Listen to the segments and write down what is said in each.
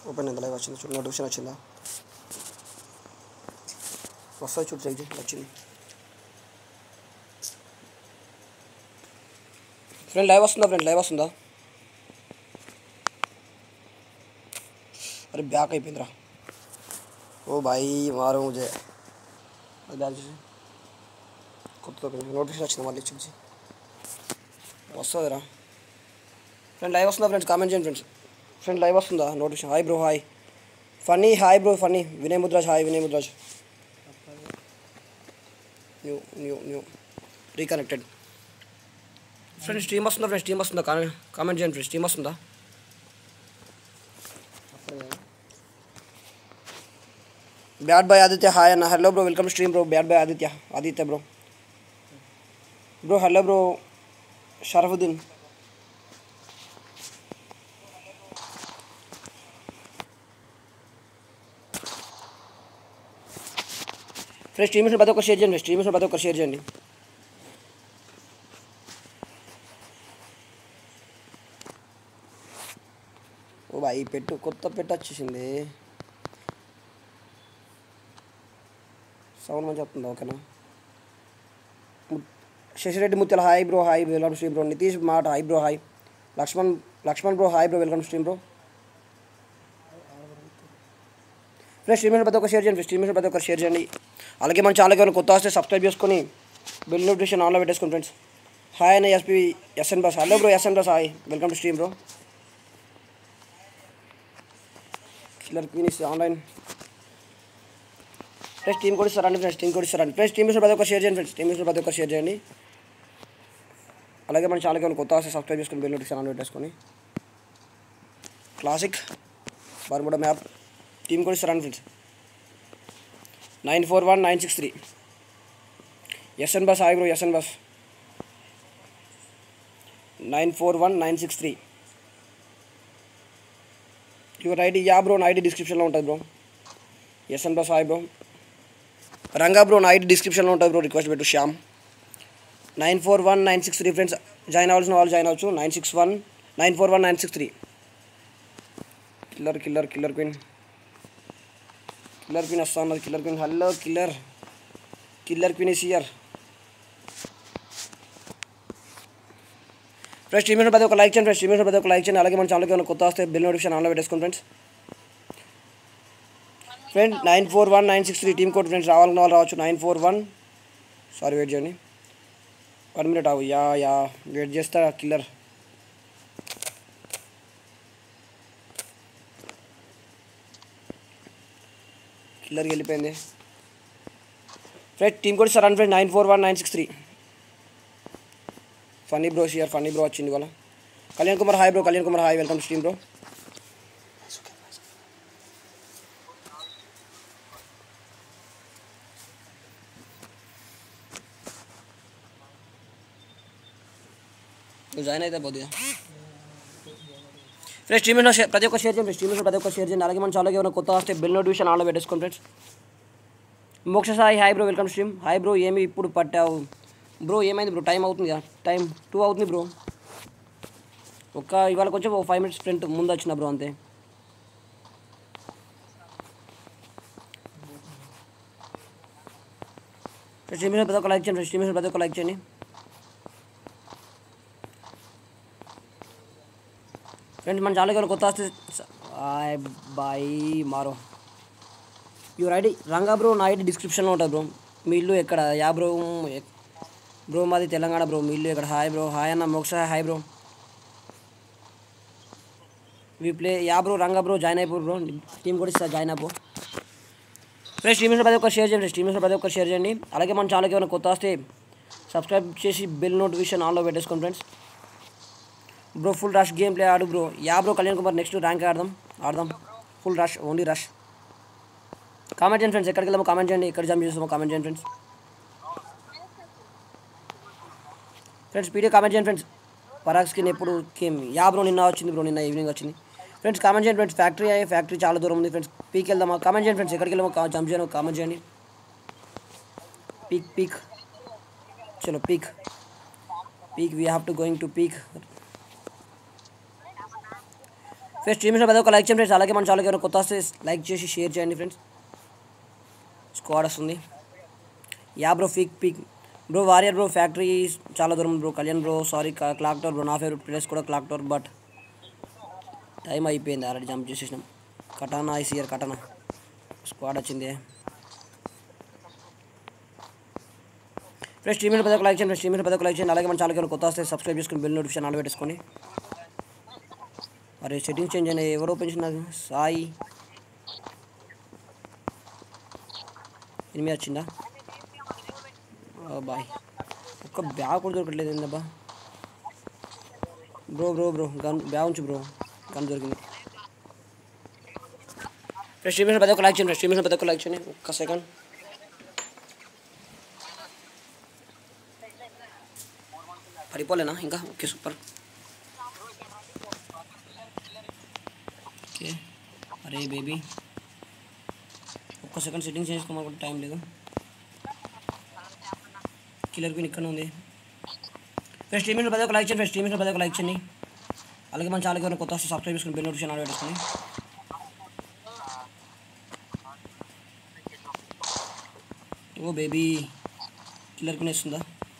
Open అయిందా live వచ్చింది చూడు నోటిఫికేషన్ వచ్చిందా వస్తుంది చూడు చెక్ చేయి వచ్చింది ఫ్రెండ్ లైవ్ వస్తుందా ఫ్రెండ్ లైవ్ వస్తుందా అరే బ్యాక్ అయిపోయిందిరా ఓ బాయ్ మారు ముజే అది బ్యాక్ చేసి కొత్త నోటిఫికేషన్ వచ్చింది మళ్ళీ చూసి వస్తుందిరా ఫ్రెండ్ లైవ్ వస్తుందా ఫ్రెండ్స్ కామెంట్ చేయండి ఫ్రెండ్స్ ఫ్రెండ్ లైవ్ వస్తుందా notification hi bro hi funny hi bro funny Vinay Mudraj hi Vinay Mudraj new new new reconnected friends stream వస్తుందా ఫ్రెండ్స్ స్ట్రీమ్ వస్తుందా కామెంట్ కామెంట్ చేయండి ఫ్రెండ్స్ స్ట్రీమ్ వస్తుందా బ్యాడ్ బాయ్ ఆదిత్య హాయ్ అన్న hello bro welcome stream bro bad boy Aditya Aditya bro bro hello bro Sharafuddin friends streams ప్రతి ఒక్క share చేయండి streams ప్రతి ఒక్క షేర్ చేయండి ఓ బాయ్ పెట్టు కొత్త పెట్టు వచ్చేసింది సౌండ్ మంచిగా వస్తుంది ఓకేనా ము- Sashireddy Mutyala hi bro hi welcome stream bro Nitish మాట hi bro hi Lakshman Lakshman bro hi bro welcome stream bro friends stream ప్రతి ఒక్క షేర్ చేయండి స్ట్రీమ్ ప్రతి ఒక్కరు షేర్ చేయండి అలాగే మన ఛానల్కి ఏమైనా కొత్త వస్తే సబ్స్క్రైబ్ చేసుకొని బెల్ నోటిఫికేషన్ ఆన్లో పెట్టేసుకోండి ఫ్రెండ్స్ హాయ్ అన్న SP SN bus hello bro SN bus hi welcome to stream bro killer queen is online friends team కూడా ఇస్తారండి ఫ్రెండ్స్ టీమ్ కూడా ఇస్తారండి ఫ్రెండ్స్ టీమ్ ప్రతి ఒక్క షేర్ చేయండి ఫ్రెండ్స్ టీమ్ ప్రతి ఒక్క షేర్ చేయండి అలాగే మన ఛానల్కి ఏమైనా కొత్త వస్తే సబ్స్క్రైబ్ చేసుకొని బెల్ నోటిఫికేషన్ ఆన్లో పెట్టేసుకొని క్లాసిక్ బార్ముడా మ్యాప్ టీమ్ కూడా ఇస్తారండి friends nine four one nine six three SN bus hi bro SN bus nine four one nine six three your ID yeah bro నా ఐడి డిస్క్రిప్షన్లో ఉంటుంది bro SN bus hi bro Ranga bro నా ID డిస్క్రిప్షన్లో ఉంటుంది bro request పెట్టు Shyam nine four one nine six three friends join అవ్వాల్సిన వాళ్ళు join అవ్వచ్చు nine six one nine four one nine six three killer killer killer queen killer queen వస్తా ఉన్నది killer queen hello killer killer queen is here friends stream ప్రతి ఒక like చేయండి friends stream ప్రతి ఒక లైక్ చేయండి అలాగే మన ఛానల్కి ఏమైనా కొత్త వస్తే బెల్ నోటిఫికేషన్ ఆన్లో పెట్టేసుకోండి friends friend nine four one nine six three team code friends రావాలన్న వాళ్ళు రావచ్చు nine four one sorry wait చేయండి వన్ మినిట్ అవు యా యా వెయిట్ చేస్తా కిల్లర్ కిల్లర్కి వెళ్ళిపోయింది friend team code sir friend nine four one nine six three funny bro షియర్ funny bro వచ్చింది ఇవాళ Kalyan Kumar hi bro Kalyan Kumar hi welcome to stream bro నువ్వు join అయితే పోద్ది ఫ్రెండ్స్ స్ట్రీమ్ ప్రతి ఒక్క షేర్ చేయండి స్ట్రీమ్ ప్రతి ఒక్క షేర్ చేయండి అలాగే మన ఛానల్కి ఏమైనా కొత్త వస్తే బెల్ నోటిఫికేషన్ ఆన్లో పెట్టేసుకోండి friends Moksha Sai hi bro welcome stream hi bro ఏమి ఇప్పుడు పట్టావు బ్రో ఏమైంది బ్రో టైం అవుతుంది కదా టైం టూ అవుతుంది బ్రో ఒక్క ఇవాళ కొంచెం ఒక ఫైవ్ మినిట్స్ ఫ్రంట్ ముందు వచ్చిన బ్రో అంతే స్ట్రీమ్ ప్రతి ఒక్క లైక్ చేయండి స్ట్రీమ్ ప్రతి ఒక్క లైక్ చేయండి ఫ్రెండ్స్ మన ఛానల్కి ఏమైనా కొత్త వస్తే హాయ్ బాయ్ మారో యువర్ ఐడి రంగా బ్రో నా ఐడి డిస్క్రిప్షన్లో ఉంటుంది బ్రో మీ ఇల్లు ఎక్కడ యా బ్రో ఎక్- బ్రో మాది తెలంగాణ బ్రో మీ ఇల్లు ఎక్కడ హాయ్ బ్రో హాయ్ అన్న Moksha hi bro we play yeah bro Ranga bro join అయిపో బ్రో టీం కూడా ఇస్తా జాయిన్ అయిపో ఫ్రెండ్స్ స్ట్రీమ్స్ ప్రతి ఒక్కరు షేర్ చేయండి స్ట్రీమ్స్ ప్రతి ఒక్కరు షేర్ చేయండి అలాగే మన ఛానల్కి ఏమైనా కొత్త వస్తే సబ్స్క్రైబ్ చేసి బెల్ నోటిఫికేషన్ ఆన్లో పెట్టేసుకోండి friends bro full rush game play ఆడు bro yeah bro Kalyan Kumar next rank ఆడదాం ఆడదాం full rush only rush comment చేయండి ఫ్రెండ్స్ ఎక్కడికి వెళ్దామో కామెంట్ చేయండి ఎక్కడ జంప్ చేస్తామో కామెంట్ చేయండి ఫ్రెండ్స్ ఫ్రెండ్స్ పీడియో కామెంట్ చేయండి ఫ్రెండ్స్ పరాగ్ స్కిన్ ఎప్పుడు కేమ్ యా బ్రో నిన్న వచ్చింది బ్రో నిన్న ఈవినింగ్ వచ్చింది ఫ్రెండ్స్ కామెంట్ చేయండి ఫ్రెండ్స్ ఫ్యాక్టరీ అయ్యే ఫ్యాక్టరీ చాలా దూరం ఉంది ఫ్రెండ్స్ పీక్ వెళ్దామా కామెంట్ చేయండి ఫ్రెండ్స్ ఎక్కడికి వెళ్దామో జంప్ చేయను కామెంట్ చేయండి పీక్ పీక్ చలో peak peak we have to going to peak friends స్ట్రీమ్స్లో ప్రతి ఒక్క లైక్ చేయండి ఫ్రెండ్స్ అలాగే మన ఛానల్కి ఎవరైనా కొత్త వస్తే లైక్ చేసి షేర్ చేయండి ఫ్రెండ్స్ స్క్వాడ్ వస్తుంది yeah bro peak peak bro warrior bro factory చాలా దూరం bro Kalyan bro sorry clock tower bro నా ఫేవరెట్ ప్లేస్ కూడా క్లాక్ టవర్ బట్ టైం అయిపోయింది ఆల్రెడీ జంప్ చేసేసినాం katana is here katana squad వచ్చింది ఫ్రెండ్స్ స్ట్రీమింగ్ పదొక లైక్ చేయండి స్ట్రీమింగ్ పదొక లైక్ చేయండి అలాగే మన ఛానల్కి కొత్త వస్తే సబ్స్క్రైబ్ చేసుకుని బెల్ నోటిఫికేషన్ ఆన్ పెట్టేసుకొని మరి సెట్టింగ్స్ చేంజ్ అయినాయి ఎవరు ఓపెన్ చేసినారు సాయి ఎనిమిది వచ్చిందా బాయ్ ఒక్క బ్యాగ్ కూడా దొరకట్లేదు ఏందబ్బా bro bro bro gun bag ఉంచు బ్రో గన్ దొరికింది ఫ్రెండ్స్ స్ట్రీమింగ్ ప్రతి ఒక్క లైక్ చేయండి స్ట్రీమింగ్ ప్రతి ఒక్క లైక్ చేయండి ఒక్క సెకండ్ పడిపోలేనా ఇంకా ఓకే సూపర్ ఓకే అరే బేబీ ఒక్క సెకండ్ సెట్టింగ్ చేసుకోమని టైం లేదు కిల్లర్ క్వీన్ ఇక్కడ ఉంది ఫ్రెండ్స్ స్ట్రీమింగ్ పది ఒక లైక్ చేయండి ఫ్రెండ్స్ స్ట్రీమింగ్ పది ఒక లైక్ చేయండి అలాగే మన ఛానల్కి ఎవరైనా కొత్త వస్తే సబ్స్క్రైబ్ చేసుకుని బెల్ నోటిఫికేషన్ ఆన్ పెట్టుకుని ఓ బేబీ కిల్లర్ క్వీన్ వేస్తుందా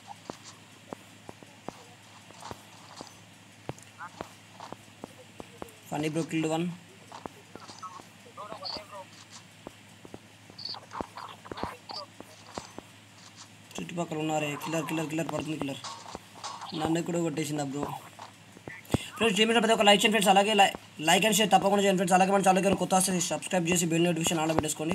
ఫన్నీ బ్రో కిల్డ్ వన్ చుట్టుపక్కల ఉన్నారే కిల్లర్ కిల్లర్ కిల్లర్ పడుతుంది కిల్లర్ నన్ను కూడా కొట్టేసింది బ్రో ఫ్రెండ్స్ స్ట్రీమింగ్ ప్రతి ఒక్క లైక్ చేయండి ఫ్రెండ్స్ అలాగే లై- లైక్ అండ్ షేర్ తప్పకుండా చేయండి ఫ్రెండ్స్ అలాగే మన ఛానల్ కొత్త వస్తే సబ్స్క్రైబ్ చేసి బెల్ నోటిఫికేషన్ ఆన్ పెట్టేసుకోండి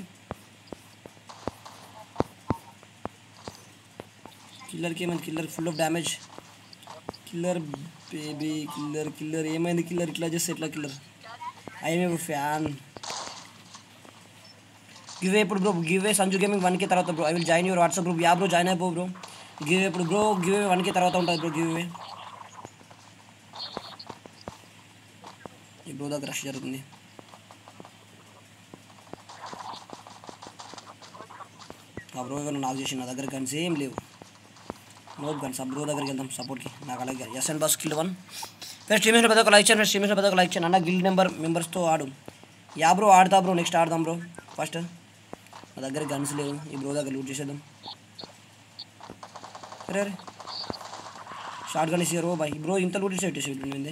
కిల్లర్కి ఏమైంది killer full of damage killer baby killer killer ఏమైంది కిల్లర్ ఇట్లా చేస్తే ఎట్లా కిల్లర్ ఐఎమ్ ఫ్యాన్ గివ్ ఇప్పుడు bro give a Sanju gaming one K తర్వాత bro I will join your WhatsApp group yeah bro join అయిపో బ్రో గివ్ ఇప్పుడు bro give one K తర్వాత ఉంటుంది బ్రో గివ్ ఈ బ్రో దగ్గర రష్ జరుగుతుంది ఆ బ్రో ఎవరు నాకు చేసి నా దగ్గర గన్స్ ఏం లేవు నో గన్స్ ఆ బ్రో దగ్గరికి వెళ్దాం సపోర్ట్కి నాకు అలాగే S and bus kill one first streaming పెద్ద ఒక లైక్ చేయండి స్ట్రీమింగ్ పెద్ద ఒక లైక్ చేయండి అన్న గిల్ నెంబర్ మెంబర్స్తో ఆడు యా బ్రో ఆడతా బ్రో నెక్స్ట్ ఆడదాం బ్రో ఫస్ట్ నా దగ్గర గన్స్ లేవు ఈ బ్రో దగ్గర లూట్ చేసేద్దాం అరే అరే షార్ట్ గన్ ఇచ్చారు బాయ్ బ్రో ఇంత లూట్ చేసి పెట్టేసి వెళ్ళింది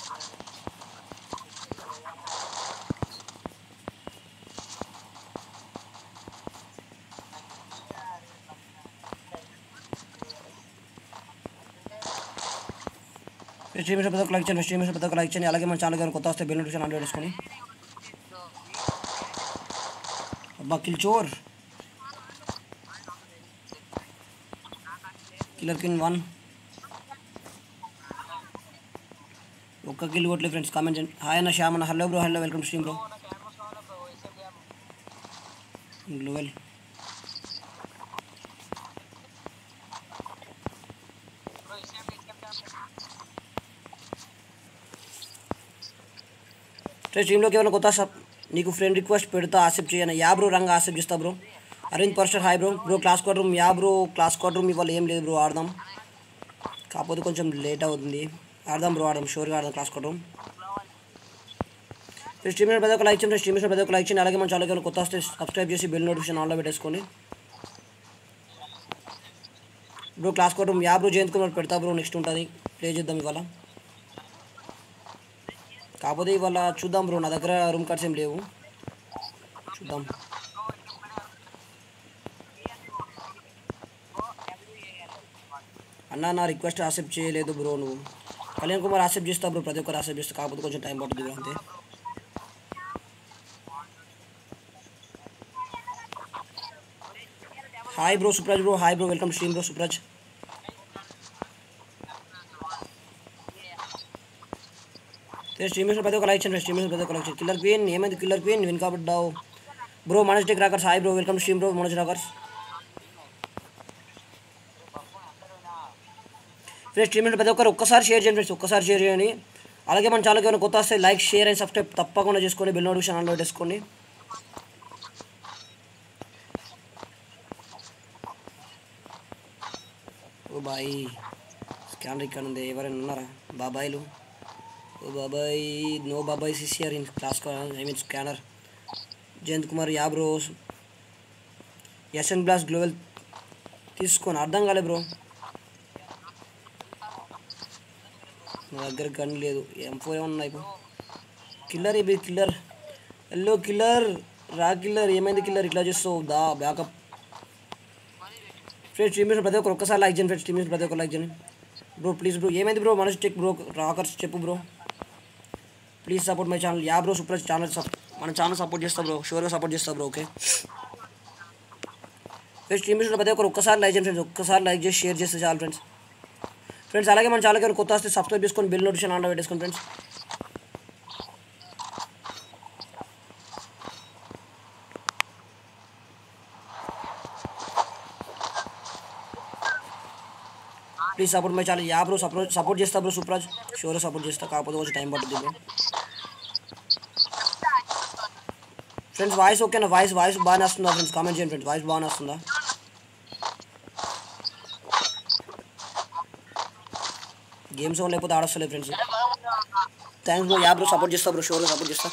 స్ట్రీమింగ్ పెద్ద ఒక లైక్ చేయండి స్ట్రీమింగ్ పెద్ద ఒక లైక్ చేయండి అలాగే మన ఛానల్ గారు కొత్త వస్తే బెల్ నోటిఫికేషన్ ఆన్ చేసుకొని అబ్బా కిల్ చోర్ కిల్లర్ కిన్ వన్ ఒక్క కిల్ కొట్టలేదు ఫ్రెండ్స్ కామెంట్ చేయండి హాయ్ అన్న శ్యామ్ అన్న hello bro hello welcome stream bro గ్లోవెల్ స్ట్రీమ్లోకి ఏమైనా కొత్త సబ్ నీకు ఫ్రెండ్ రిక్వెస్ట్ పెడతా యాక్సెప్ట్ చేయను యా బ్రో రంగా యాక్సెప్ట్ చేస్తా bro arrange person hi bro bro class code room yeah bro class code room ఇవాళ ఏం లేదు బ్రో ఆడదాం కాకపోతే కొంచెం లేట్ అవుతుంది ఆడదాం బ్రో ఆడదాం షూర్గా ఆడదాం క్లాస్ కోడ్ రూమ్ స్ట్రీమ్ పెద్ద ఒక లైక్ చేయండి స్ట్రీమ్ పెద్ద ఒక లైక్ చేయండి అలాగే మన ఛానల్ ఏమైనా కొత్త వస్తే సబ్స్క్రైబ్ చేసి బెల్ నోటిఫికేషన్ ఆన్లో పెట్టేసుకోండి bro class code room yeah bro Jayant Kumar పెడతా బ్రో నెక్స్ట్ ఉంటుంది ప్లే చేద్దాం ఇవాళ కాకపోతే ఇవాళ చూద్దాం బ్రో నా దగ్గర రూమ్ కార్డ్స్ ఏం లేవు చూద్దాం అన్న నా రిక్వెస్ట్ యాక్సెప్ట్ చేయలేదు బ్రో నువ్వు కళ్యాణ్ కుమార్ యాక్సెప్ట్ చేస్తా బ్రో ప్రతి ఒక్కరు యాక్సెప్ట్ చేస్తా కాకపోతే కొంచెం టైం పడుతుంది బ్రో అంతే hi bro Supraj bro hi bro welcome stream bro Supraj streaming ప్రతి ఒక్క లైక్ చేయండి స్ట్రీమింగ్ ప్రతి ఒక్క లైక్ చేయండి కిల్లర్ క్వీన్ ఏమైంది కిల్లర్ క్వీన్ విన్ కాబడ్డావు bro Manoj tech rockers hi bro welcome stream bro Manoj rockers friends streaming ప్రతి ఒక్కరు ఒక్కసారి షేర్ చేయండి ఫ్రెండ్స్ ఒక్కసారి షేర్ చేయండి అలాగే మన ఛానల్కి ఏమైనా కొత్త వస్తే లైక్ షేర్ అండ్ సబ్స్క్రైబ్ తప్పకుండా చేసుకోండి బెల్ నోటిఫికేషన్ ఆన్లో పెట్టేసుకోండి ఓ బాయ్ స్కానర్ ఇక్కడ ఉంది ఎవరైనా ఉన్నారా బాబాయిలు ఓ బాబాయ్ నో బాబాయ్ CCR in class I mean scanner Jayant Kumar yeah bro SN బ్లాస్ గ్లోబల్ తీసుకోని అర్థం కాలే బ్రో నా దగ్గర గన్ లేదు ఎం ఫోర్ ఏమన్నా ఇప్పుడు కిల్లర్ ఇది కిల్లర్ ఎల్లో కిల్లర్ రా కిల్లర్ ఏమైంది కిల్లర్ ఇట్లా చేస్తావు దా బ్యాకప్ ఫ్రెండ్స్ టీమ్ ప్రతి ఒక్కరు ఒక్కసారి లైక్ చేయండి ఫ్రెండ్స్ టీమ్ ప్రతి ఒక్కరు లైక్ చేయండి బ్రో ప్లీజ్ బ్రో ఏమైంది బ్రో మనసు చెక్ బ్రో రాకర్స్ చెప్పు bro please support my channel yeah bro super channel మన ఛానల్ సపోర్ట్ చేస్తా బ్రో షూర్గా సపోర్ట్ చేస్తా బ్రో ఓకే ఫ్రెండ్స్ టీమ్ ప్రతి ఒక్కరు ఒక్కసారి లైక్ చేయండి ఫ్రెండ్స్ ఒక్కసారి లైక్ చేసి షేర్ చేస్తే చాలు ఫ్రెండ్స్ ఫ్రెండ్స్ అలాగే మన ఛానల్కి కొత్త వస్తే సబ్స్క్రైబ్ చేసుకొని బిల్ నోటిఫికేషన్ ఆన్లో పెట్టేసుకోండి friends please support my channel yeah bro support support చేస్తా బ్రో సూపరాజ్ షూర్గా సపోర్ట్ చేస్తా కాకపోతే కొంచెం టైం పడుతుంది బ్రో ఫ్రెండ్స్ వాయిస్ ఓకేనా వాయిస్ వాయిస్ బాగానే వస్తుందా ఫ్రెండ్స్ కామెంట్ చేయండి ఫ్రెండ్స్ వాయిస్ బాగానే వస్తుందా గేమ్ సౌండ్ లేకపోతే ఆడొస్తలేదు friends thanks bro yeah bro support చేస్తా బ్రో షూర్గా సపోర్ట్ చేస్తా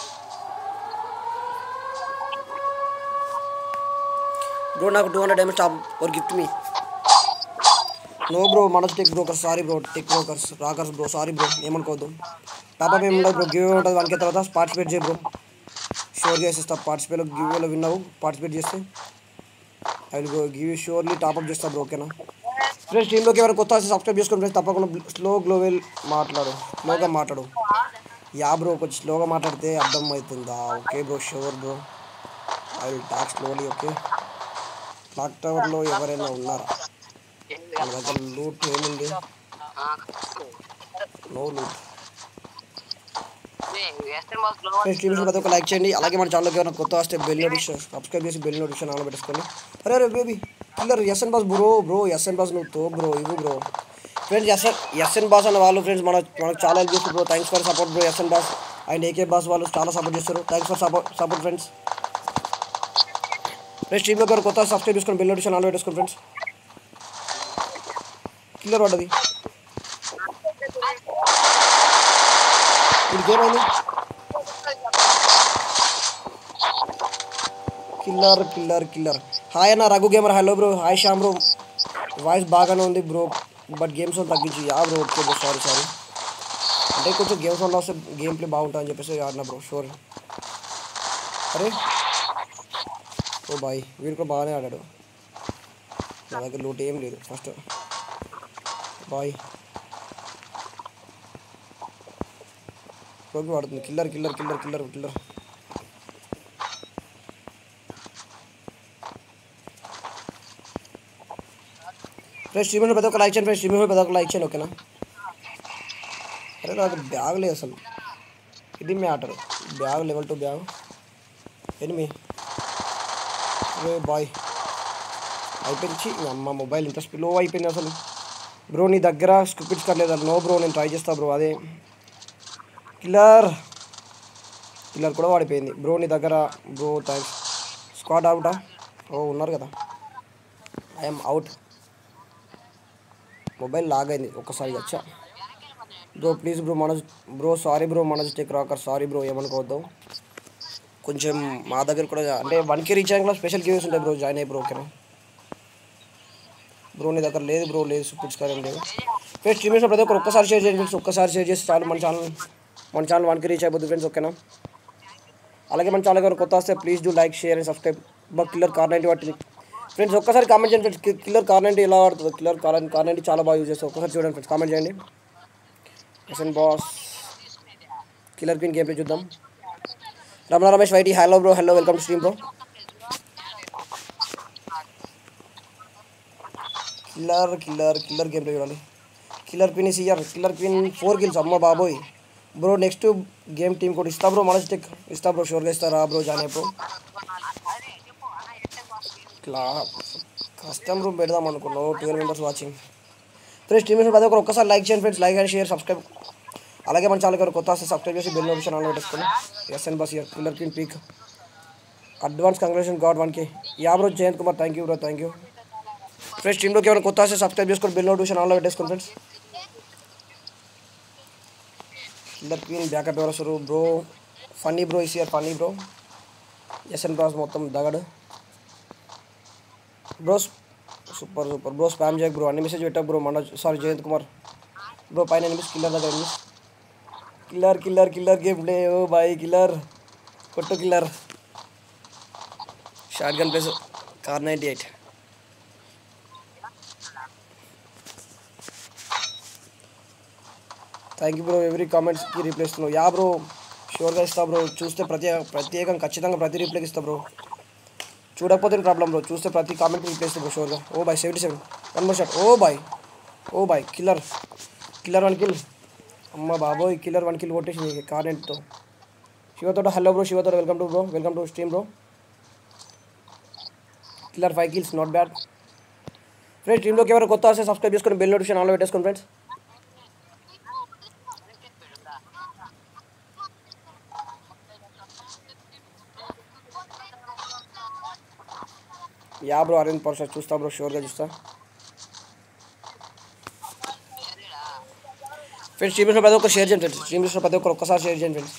బ్రో నాకు two hundred diamonds top or gift మీ నో బ్రో మనస్ tech broker sorry bro tech brokers rockers bro sorry bro ఏమనుకోవద్దు టాప్ ఏమి ఉండదు బ్రో గివ్ ఉంటుంది వన్కే తర్వాత పార్టిసిపేట్ చేయ బ్రో షోర్ చేసేస్తా పార్టిసిపేట్ గివ్లో విన్ అవ్వు పార్టిసిపేట్ చేస్తే I will go give surely top up చేస్తా బ్రో ఓకేనా ఫ్రెండ్స్ టీంలోకి ఎవరైనా కొత్త వస్తే సబ్స్క్రైబ్ చేసుకోండి ఫ్రెండ్స్ తప్పకుండా స్లో గ్లోవెల్ మాట్లాడు స్లోగా మాట్లాడు యా బ్రో కొంచెం స్లోగా మాట్లాడితే అర్థం అవుతుందా okay bro sure bro I will talk slowly okay clock టవర్లో ఎవరైనా ఉన్నారా మన దగ్గర లూట్ ఏముంది నో లూట్ ఫ్రెండ్స్ టీమ్స్ ప్రతి ఒక్క లైక్ చేయండి అలాగే మన ఛానల్కి ఎవరైనా కొత్త వస్తే బెల్ నోటిఫికేషన్ సబ్స్క్రైబ్ చేసి బెల్ నోటిఫికేషన్ ఆన్ పెట్టుకోండి అరే అరే baby killer SN boss bro bro SN boss నువ్వు తో బ్రో ఇవ్వు bro friends SN SN boss అన్న వాళ్ళు ఫ్రెండ్స్ మన మనకు చాలా హెల్ప్ చేస్తారు bro thanks for support bro SN boss and AK boss వాళ్ళు చాలా సపోర్ట్ చేస్తారు thanks for support support friends friends టీంలో ఎవరు కొత్త సబ్స్క్రైబ్ చేసుకొని బెల్ నోటిఫికేషన్ ఆన్ పెట్టుకోండి ఫ్రెండ్స్ కిల్లర్ పడ్డది ఇది ఏమైంది కిల్లర్ కిల్లర్ కిల్లర్ హాయ్ అన్న Raghu gamer hello bro hi Shyam bro voice బాగానే ఉంది బ్రో బట్ గేమ్స్ తగ్గించి yeah bro okay bro sorry sorry అంటే కొంచెం గేమ్స్ వల్ల వస్తే గేమ్ ప్లే బాగుంటుందని చెప్పేసి ఆడినా బ్రో షూర్ అరే ఓ బాయ్ వీడు కూడా బాగానే ఆడాడు నా దగ్గర లూట్ ఏం లేదు ఫస్ట్ బాయ్ రోగి వాడుతుంది killer killer killer killer killer friends streaming పెద్ద ఒక లైక్ చేయండి ఫ్రెండ్స్ స్ట్రీమింగ్ పెద్ద ఒక లైక్ చేయండి ఓకేనా అరే నాకు బ్యాగ్ లేదు అసలు ఇది matter bag level two bag enemy రే బాయ్ అయిపోయింది అమ్మ మొబైల్ ఇంత స్లో అయిపోయింది అసలు బ్రో నీ దగ్గర స్క్రిప్ట్స్ కర్లేదు నో బ్రో నేను ట్రై చేస్తా బ్రో అదే కిల్లర్ కిల్లర్ కూడా వాడిపోయింది బ్రో నీ దగ్గర బ్రో థ్యాంక్స్ స్క్వాడ్ అవుటా ఓ ఉన్నారు కదా ఐఎమ్ అవుట్ మొబైల్ లాగ్ అయింది ఒక్కసారి వచ్చా bro please bro Manoj bro sorry bro Manoj tech rocker sorry bro ఏమనుకోవద్దు కొంచెం మా దగ్గర కూడా అంటే వన్కి రీచ్ అయ్యాక స్పెషల్ గేమ్స్ ఉంటాయి బ్రో జాయిన్ అయ్యి బ్రో ఓకేనా బ్రో నీ దగ్గర లేదు బ్రో లేదు సూపర్స్ కారం లేదు ఫ్రెండ్స్ స్ట్రీమింగ్స్ ప్రతి ఒక్కరు ఒక్కసారి షేర్ చేయండి ఫ్రెండ్స్ ఒక్కసారి షేర్ చేసి చాలు మన ఛానల్ మన ఛానల్ వన్కి రీచ్ అయిపోతుంది ఫ్రెండ్స్ ఓకేనా అలాగే మన ఛానల్ ఎవరు కొత్త వస్తే please do like share and subscribe బా కిల్లర్ కార్ నైంటీ వాటి ఫ్రెండ్స్ ఒక్కసారి కామెంట్ చేయండి ఫ్రెండ్స్ కిల్లర్ కార్ నైంటీ ఎలా వాడుతుంది కిల్లర్ కార్ కార్ నైంటీ చాలా బాగా యూజ్ చేస్తాం ఒక్కసారి చూడండి ఫ్రెండ్స్ కామెంట్ చేయండి SN boss killer queen game play చూద్దాం Ramana Ramesh YT hello bro hello welcome to stream bro killer killer killer game play చూడాలి killer queen is here killer queen four kills అమ్మ బాబోయ్ బ్రో నెక్స్ట్ గేమ్ టీమ్ కూడా ఇస్తా bro మన stick ఇస్తా bro షోర్గా ఇస్తారా బ్రో జానే బ్రో క్లా కస్టమ్ రూమ్ పెడదాం అనుకున్నావు twelve members watching friends team ప్రతి ఒక్కరు ఒక్కసారి లైక్ చేయండి friends like and share subscribe అలాగే మన ఛానల్ గారు కొత్త వస్తే సబ్స్క్రైబ్ చేసి బెల్ నోటిఫికేషన్ ఆన్ పెట్టేసుకుని SN boss here killer queen peak advance congratulation god వన్కి yeah bro Jayant Kumar thank you bro thank you friends టీంలోకి ఎవరైనా కొత్త వస్తే సబ్స్క్రైబ్ చేసుకొని బెల్ నోటిఫికేషన్ ఆన్లో పెట్టేసుకోండి ఫ్రెండ్స్ కిల్లర్ క్వీన్ బ్యాకప్ ఎవరు వస్తారు bro funny bro is here funny bro SN bros మొత్తం దగడు bros super super bro spam చేయకు బ్రో అన్ని మెసేజ్ పెట్టా బ్రో మన సారీ జయంత్ కుమార్ బ్రో పైన ఎనిమిస్ కిల్లర్ దగ్గర enemies killer killer killer game play oh boy killer కొట్టు killer shotgun plays car ninety eight thank you bro every కామెంట్స్కి reply ఇస్తున్నావు yeah bro షూర్గా ఇస్తా బ్రో చూస్తే ప్రతి ప్రత్యేకం ఖచ్చితంగా ప్రతి రిప్లైకి ఇస్తా బ్రో చూడకపోతే ప్రాబ్లం బ్రో చూస్తే ప్రతి కామెంట్కి రిప్లై ఇస్తా బ్రో షూర్గా oh boy seventy seven one more shot oh boy oh boy killer killer one kill అమ్మ బాబోయ్ కిల్లర్ వన్ కిల్ కొట్టేసింది కారెంట్తో Shivathota hello bro Shivathota welcome to bro welcome to stream bro killer five kills not bad friends స్ట్రీమ్లోకి ఎవరు కొత్త వస్తే subscribe చేసుకొని bell notification ఆన్లో పెట్టేసుకోండి friends yeah bro Aravind percent చూస్తా బ్రో షూర్గా చూస్తా ఫ్రెండ్స్ స్ట్రీమ్స్లో ప్రతి ఒక్క షేర్ చేయండి ఫ్రెండ్స్ స్ట్రీమ్స్లో ప్రతి ఒక్కరు ఒక్కసారి షేర్ చేయండి ఫ్రెండ్స్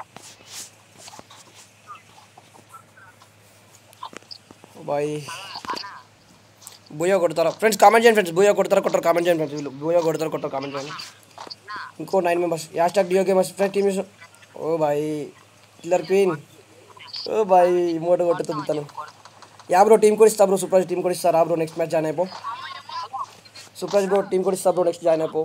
బాయ్ బూయా కొడతారా ఫ్రెండ్స్ కామెంట్ చేయండి ఫ్రెండ్స్ బూయా కొడతారా కొట్టారు కామెంట్ చేయండి ఫ్రెండ్స్ వీళ్ళు బూయా కొడతారు కొట్టారు కామెంట్ చేయండి ఇంకో నైన్ మెంబర్స్ యాష్ ట్యాగ్ డియో gamers friend team oh boy killer queen oh boy మోట కొట్టుతుంది తను యా బ్రో టీం కూడా ఇస్తా బ్రో సూపర్ టీం కూడా ఇస్తా రా బ్రో నెక్స్ట్ మ్యాచ్ జాయిన్ అయిపో సూపర్ బ్రో టీం కూడా ఇస్తా బ్రో నెక్స్ట్ జాయిన్ అయిపో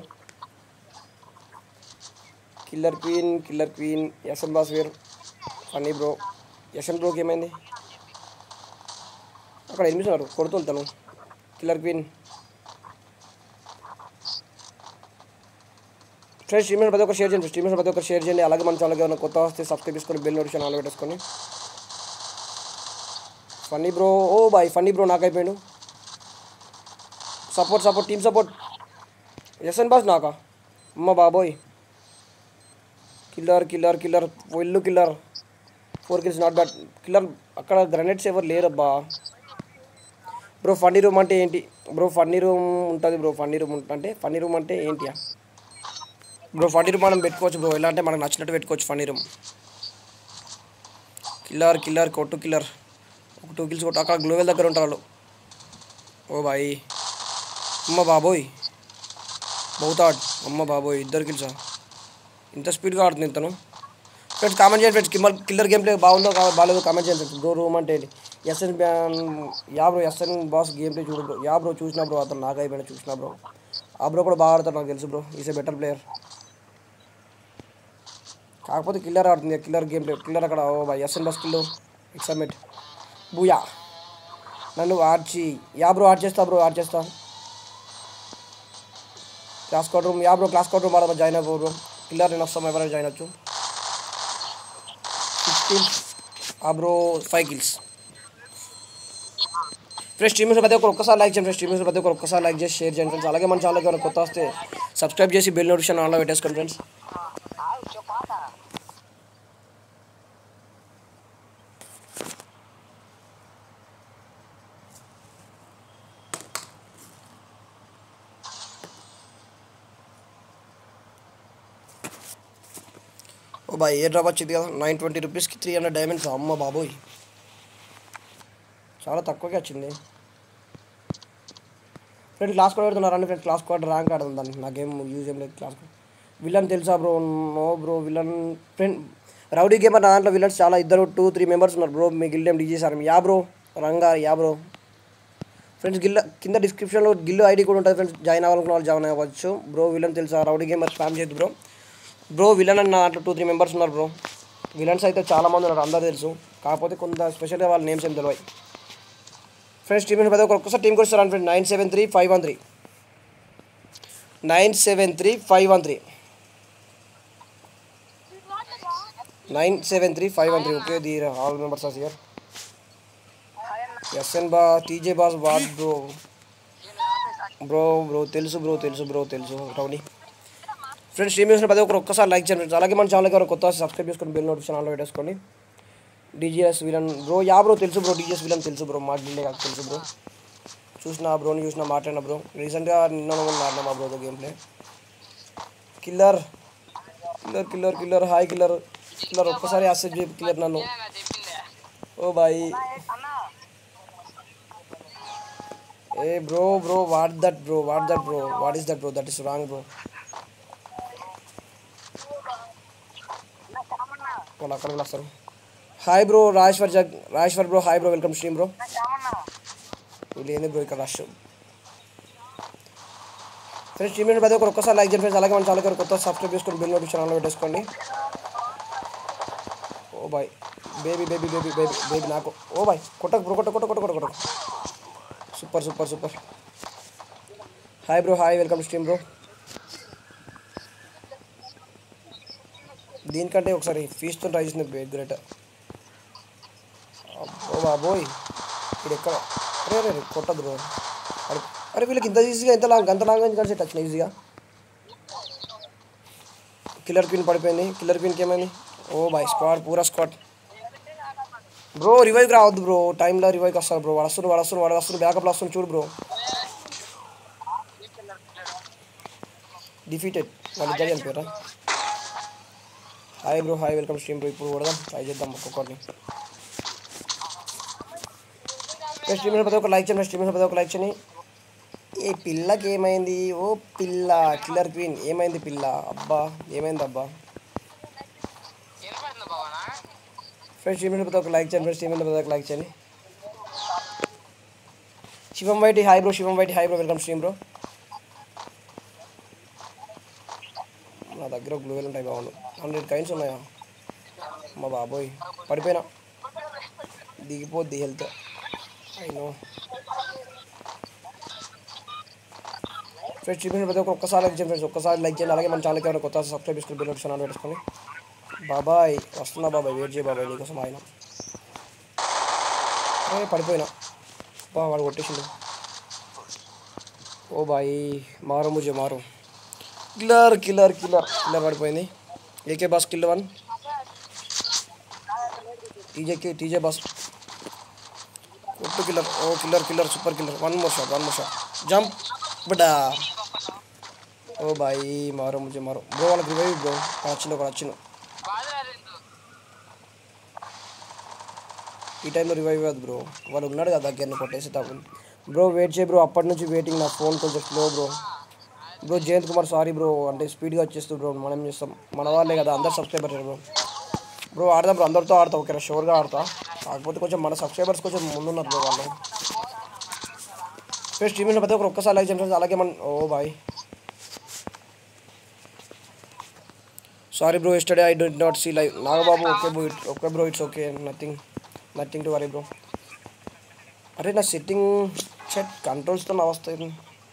killer queen killer queen Yashan boss where funny bro Yashan బ్రోకి ఏమైంది అక్కడ ఎనిమిదిన్నారు కొడుతుంది తను కిల్లర్ క్వీన్ ఫ్రెండ్స్ స్ట్రీమర్ ప్రతి ఒక్క షేర్ చేయండి స్ట్రీమర్ ప్రతి ఒక్క షేర్ చేయండి అలాగే మన ఛానల్కి ఏమైనా కొత్త వస్తే సబ్స్క్రైబ్ చేసుకొని బెల్ నోటిఫికేషన్ ఆన్ పెట్టేసుకొని funny bro oh boy funny bro నాకు అయిపోయాడు support support team support SN boss నాకా అమ్మ బాబోయ్ కిల్లర్ కిల్లర్ కిల్లర్ వెల్లు killer four kills not bad killer అక్కడ గ్రనేట్స్ ఎవరు లేరబ్బా బ్రో ఫన్నీ రూమ్ అంటే ఏంటి బ్రో ఫన్నీ రూమ్ ఉంటుంది బ్రో ఫన్నీ రూమ్ అంటే ఫన్నీ రూమ్ అంటే ఏంటి బ్రో ఫన్నీ రూమ్ మనం పెట్టుకోవచ్చు బ్రో ఎలా అంటే మనకు నచ్చినట్టు పెట్టుకోవచ్చు ఫన్నీ రూమ్ కిల్లర్ కిల్లర్ కొట్టు కిల్లర్ ఒక టూ కిల్స్ కొట్టు అక్కడ గ్లోవెల్ దగ్గర ఉంటారు వాళ్ళు ఓ బాయ్ అమ్మ బాబోయ్ బౌతాడ్ అమ్మ బాబోయ్ ఇద్దరు కిల్సా ఇంత స్పీడ్గా ఆడుతుంది ఇతను ఫ్రెండ్స్ కామెంట్ చేయండి ఫ్రెండ్స్ కిమ్మల్ కిల్లర్ గేమ్ ప్లే బాగుందో కా- బాగాలేదో కామెంట్ చేయండి ఫ్రెండ్స్ బ్రో రూమ్ అంటే ఏంటి SN ban yeah bro SN boss game play చూడు బ్రో యా బ్రో చూసినా బ్రో అతను నాకు అయిపోయినా చూసినా బ్రో ఆ బ్రో కూడా బాగా ఆడతాడు నాకు తెలుసు bro is a better player కాకపోతే కిల్లర్ ఆడుతుంది కిల్లర్ గేమ్ ప్లే కిల్లర్ అక్కడ ఓ బా ఎస్ఎన్ బాస్ కిల్లు ఎక్సమిట్ బూయా నన్ను ఆర్చి యా బ్రో ఆడ్ చేస్తా బ్రో ఆడ్ చేస్తా class code room yeah bro class code room ఆడ జాయిన్ అయిపో బ్రో కిల్లర్ నేను వస్తాం ఎవరైనా జాయిన్ అవ్వచ్చు సిక్స్ కిల్స్ ఆ bro five kills friends streamers ప్రతి ఒక్కరు ఒక్కసారి లైక్ చేయండి స్ట్రీమర్స్ ప్రతి ఒక్కరు ఒక్కసారి లైక్ చేసి షేర్ చేయండి ఫ్రెండ్స్ అలాగే మన ఛానల్కి ఏమైనా కొత్త వస్తే సబ్స్క్రైబ్ చేసి బెల్ నోటిఫికేషన్ ఆన్లో పెట్టేసుకోండి friends oh boy a drop వచ్చింది కదా నైన్ ట్వంటీ రూపీస్కి త్రీ హండ్రెడ్ డైమండ్స్ అమ్మ బాబోయ్ చాలా తక్కువగా వచ్చింది ఫ్రెండ్ క్లాస్ కోడ్ పెడుతున్నారండి ఫ్రెండ్ క్లాస్ కోడ్ ర్యాంక్ ఆడదాం దాన్ని నాకేం యూజ్ ఏం లేదు క్లాస్ కోడ్ విలన్ తెలుసా bro no bro villain friend rowdy gamer నా దాంట్లో విలన్స్ చాలా ఇద్దరు టూ త్రీ మెంబర్స్ ఉన్నారు బ్రో మీ గిల్లేం DJ sir yeah bro Ranga yeah bro friends guild కింద డిస్క్రిప్షన్లో గిల్లు ఐడి కూడా ఉంటుంది ఫ్రెండ్స్ జాయిన్ అవ్వాలనుకున్న వాళ్ళు జాయిన్ అవ్వచ్చు బ్రో విలన్ తెలుసా రౌడీ గేమర్ స్పామ్ చేయొద్దు బ్రో బ్రో విలన్ అని నా దాంట్లో టూ త్రీ మెంబర్స్ ఉన్నారు బ్రో విలన్స్ అయితే చాలా మంది ఉన్నారు అందరూ తెలుసు కాకపోతే కొంత స్పెషల్గా వాళ్ళ నేమ్స్ ఏం తెలియదు ఫ్రెండ్స్ టీమ్ పది ఒక్కసారి టీం కొస్తాను friend nine seven three five one three nine seven three five one three nine seven three five one three okay the all members are here SN బా TJ boss what bro bro bro తెలుసు bro తెలుసు bro తెలుసు rowdy friends stream చేసిన ప్రతి ఒక్కరు ఒక్కసారి like చేయండి friends. అలాగే మన ఛానల్కి ఎవరు కొత్త సబ్స్క్రైబ్ చేసుకొని బెల్ నోటిఫికేషన్ ఆన్లో పెట్టేసుకోండి DGS villain bro yeah bro తెలుసు బ్రో డీజీఎస్ విలన్ తెలుసు బ్రో మా గిల్లే కాదు తెలుసు బ్రో చూసిన బ్రోని చూసిన మాట్లాడిన బ్రో రీసెంట్గా నిన్న మొన్న ఆడినా మా బ్రోతో game play killer killer killer killer hi killer killer ఒక్కసారి యాక్సెప్ట్ చేయి కిల్లర్ నన్ను నేనేగా చెప్పిందే ఓ బాయ్ అన్న ఏ bro bro what that bro what that bro what is that bro that is wrong bro వాళ్ళు అక్కడ కూడా వస్తారు హాయ్ బ్రో రాజేశ్వర్ జగ్ Rajeshwar bro hi bro welcome stream bro వీళ్ళు ఏంది బ్రో ఇక్కడ రష్ ఫ్రెండ్స్ స్ట్రీమ్ ప్రతి ఒక్కరు ఒక్కసారి లైక్ చేయండి ఫ్రెండ్స్ అలాగే మన ఛానల్ కొత్త సబ్స్క్రైబ్ చేసుకొని బిల్ నోటిఫికేషన్ ఆన్లో పెట్టేసుకోండి oh boy baby baby baby baby baby నాకు ఓ బాయ్ కొట్టకు బ్రో కొట్ట కొట్ట కొట్ట కొట్ట కొట్ట super super super hi bro hi welcome stream bro దీనికంటే ఒకసారి ఫీస్తో ట్రై చేసిన గ్రేట్ అబ్బో బాబోయ్ ఇప్పుడు ఎక్కడ అరే అరే అరే, కొట్టదు బ్రో అరే అరే వీళ్ళకి ఇంత ఈజీగా ఇంత లాంగ్ అంత లాంగ్ కలిసి టచ్ ఈజీగా కిల్లర్ క్వీన్ పడిపోయింది కిల్లర్ క్వీన్కి ఏమైంది ఓ బాయ్ స్క్వాడ్ పూరా స్క్వాడ్ బ్రో రివైవ్కి రావద్దు బ్రో టైంలో రివైవ్కి వస్తారు బ్రో వాడు వస్తున్నారు వాడు వస్తున్నారు వాడు వస్తున్నారు బ్యాకప్లో వస్తుంది చూడు బ్రో డిఫీటెడ్ వాళ్ళు ఇద్దరు చనిపోయారా hi bro hi welcome stream bro ఇప్పుడు కొడదాం ట్రై చేద్దాం ఒక్కొక్కరిని స్ట్రీమ్ ప్రతి ఒక్క లైక్ చేయండి స్ట్రీమ్ ప్రతి ఒక్క లైక్ చేయండి ఏ పిల్లకి ఏమైంది ఓ పిల్ల కిల్లర్ క్వీన్ ఏమైంది పిల్ల అబ్బా ఏమైంది అబ్బా వినపడుతుంది బావనా ఫ్రెండ్స్ స్ట్రీమ్ ప్రతి ఒక్క లైక్ చేయండి ఫ్రెండ్స్ స్ట్రీమ్ ప్రతి ఒక్క లైక్ చేయండి Shivam YT hi bro Shivam YT hi bro welcome stream bro నా దగ్గర గ్లూవెల్ ఉంటాయి బాగుండు హండ్రెడ్ కైన్స్ ఉన్నాయా మా బాబోయ్ పడిపోయినా దిగిపోద్ది హెల్త్ అయినో ఫ్రెండ్స్ చూపించిన ప్రతి ఒక్క ఒక్కసారి లైక్ చేయండి ఫ్రెండ్స్ ఒక్కసారి లైక్ చేయండి అలాగే మన ఛానల్కి ఏమైనా కొత్త సబ్స్క్రైబ్ చేసుకుని బిల్ నోటిఫికేషన్ ఆన్ పెట్టుకొని బాబాయ్ వస్తున్నా బాబాయ్ వెయిట్ చేయ బాబాయ్ నీకోసం ఆయన ఏ, పడిపోయినా బా వాడు కొట్టేసిండు ఓ బాయ్ మారు ముజే మారు కిల్లర్ కిల్లర్ కిల్లర్ కిల్లర్ పడిపోయింది ఏకే బాస్ కిల్ వన్ టీజేకి టీజే బాస్ కొట్టు killer oh killer killer super killer one more shot one more shot jump బడా ఓ బాయ్ మారు ముజే మారు బ్రో వాళ్ళకి రివైవ్ బ్రో వచ్చిండు ఒక వచ్చిండు బాధ రాలేదు ఈ టైంలో రివైవ్ కాదు బ్రో వాడు ఉన్నాడు కదా దగ్గర కొట్టేసి తగ్గు బ్రో వెయిట్ చేయి బ్రో అప్పటి నుంచి వెయిటింగ్ నా ఫోన్ కొంచెం slow bro bro Jayant Kumar sorry bro అంటే స్పీడ్గా వచ్చేస్తుంది బ్రో మనం ఏం చేస్తాం మన వాళ్ళే కదా అందరు సబ్స్క్రైబర్ బ్రో బ్రో ఆడదాం బ్రో అందరితో ఆడతా ఓకేనా షోర్గా ఆడతా కాకపోతే కొంచెం మన సబ్స్క్రైబర్స్ కొంచెం ముందున్నారు బ్రో వాళ్ళు ఫస్ట్ టీమ్ ప్రతి ఒక్కరు ఒక్కసారి లైక్ చేయండి అలాగే మన oh boy sorry bro yesterday I don't not see live Nagababu okay bro okay bro it's okay nothing nothing to worry bro అరే నా సెట్టింగ్ సెట్ కంట్రోల్స్తో నా వస్తాయి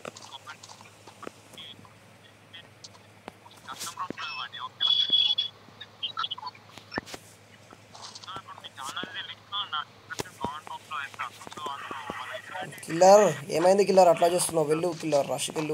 కిల్లర్ ఏమైంది కిల్లర్ అట్లా చేస్తున్నావు వెళ్ళు కిల్లర్ రష్కి వెళ్ళు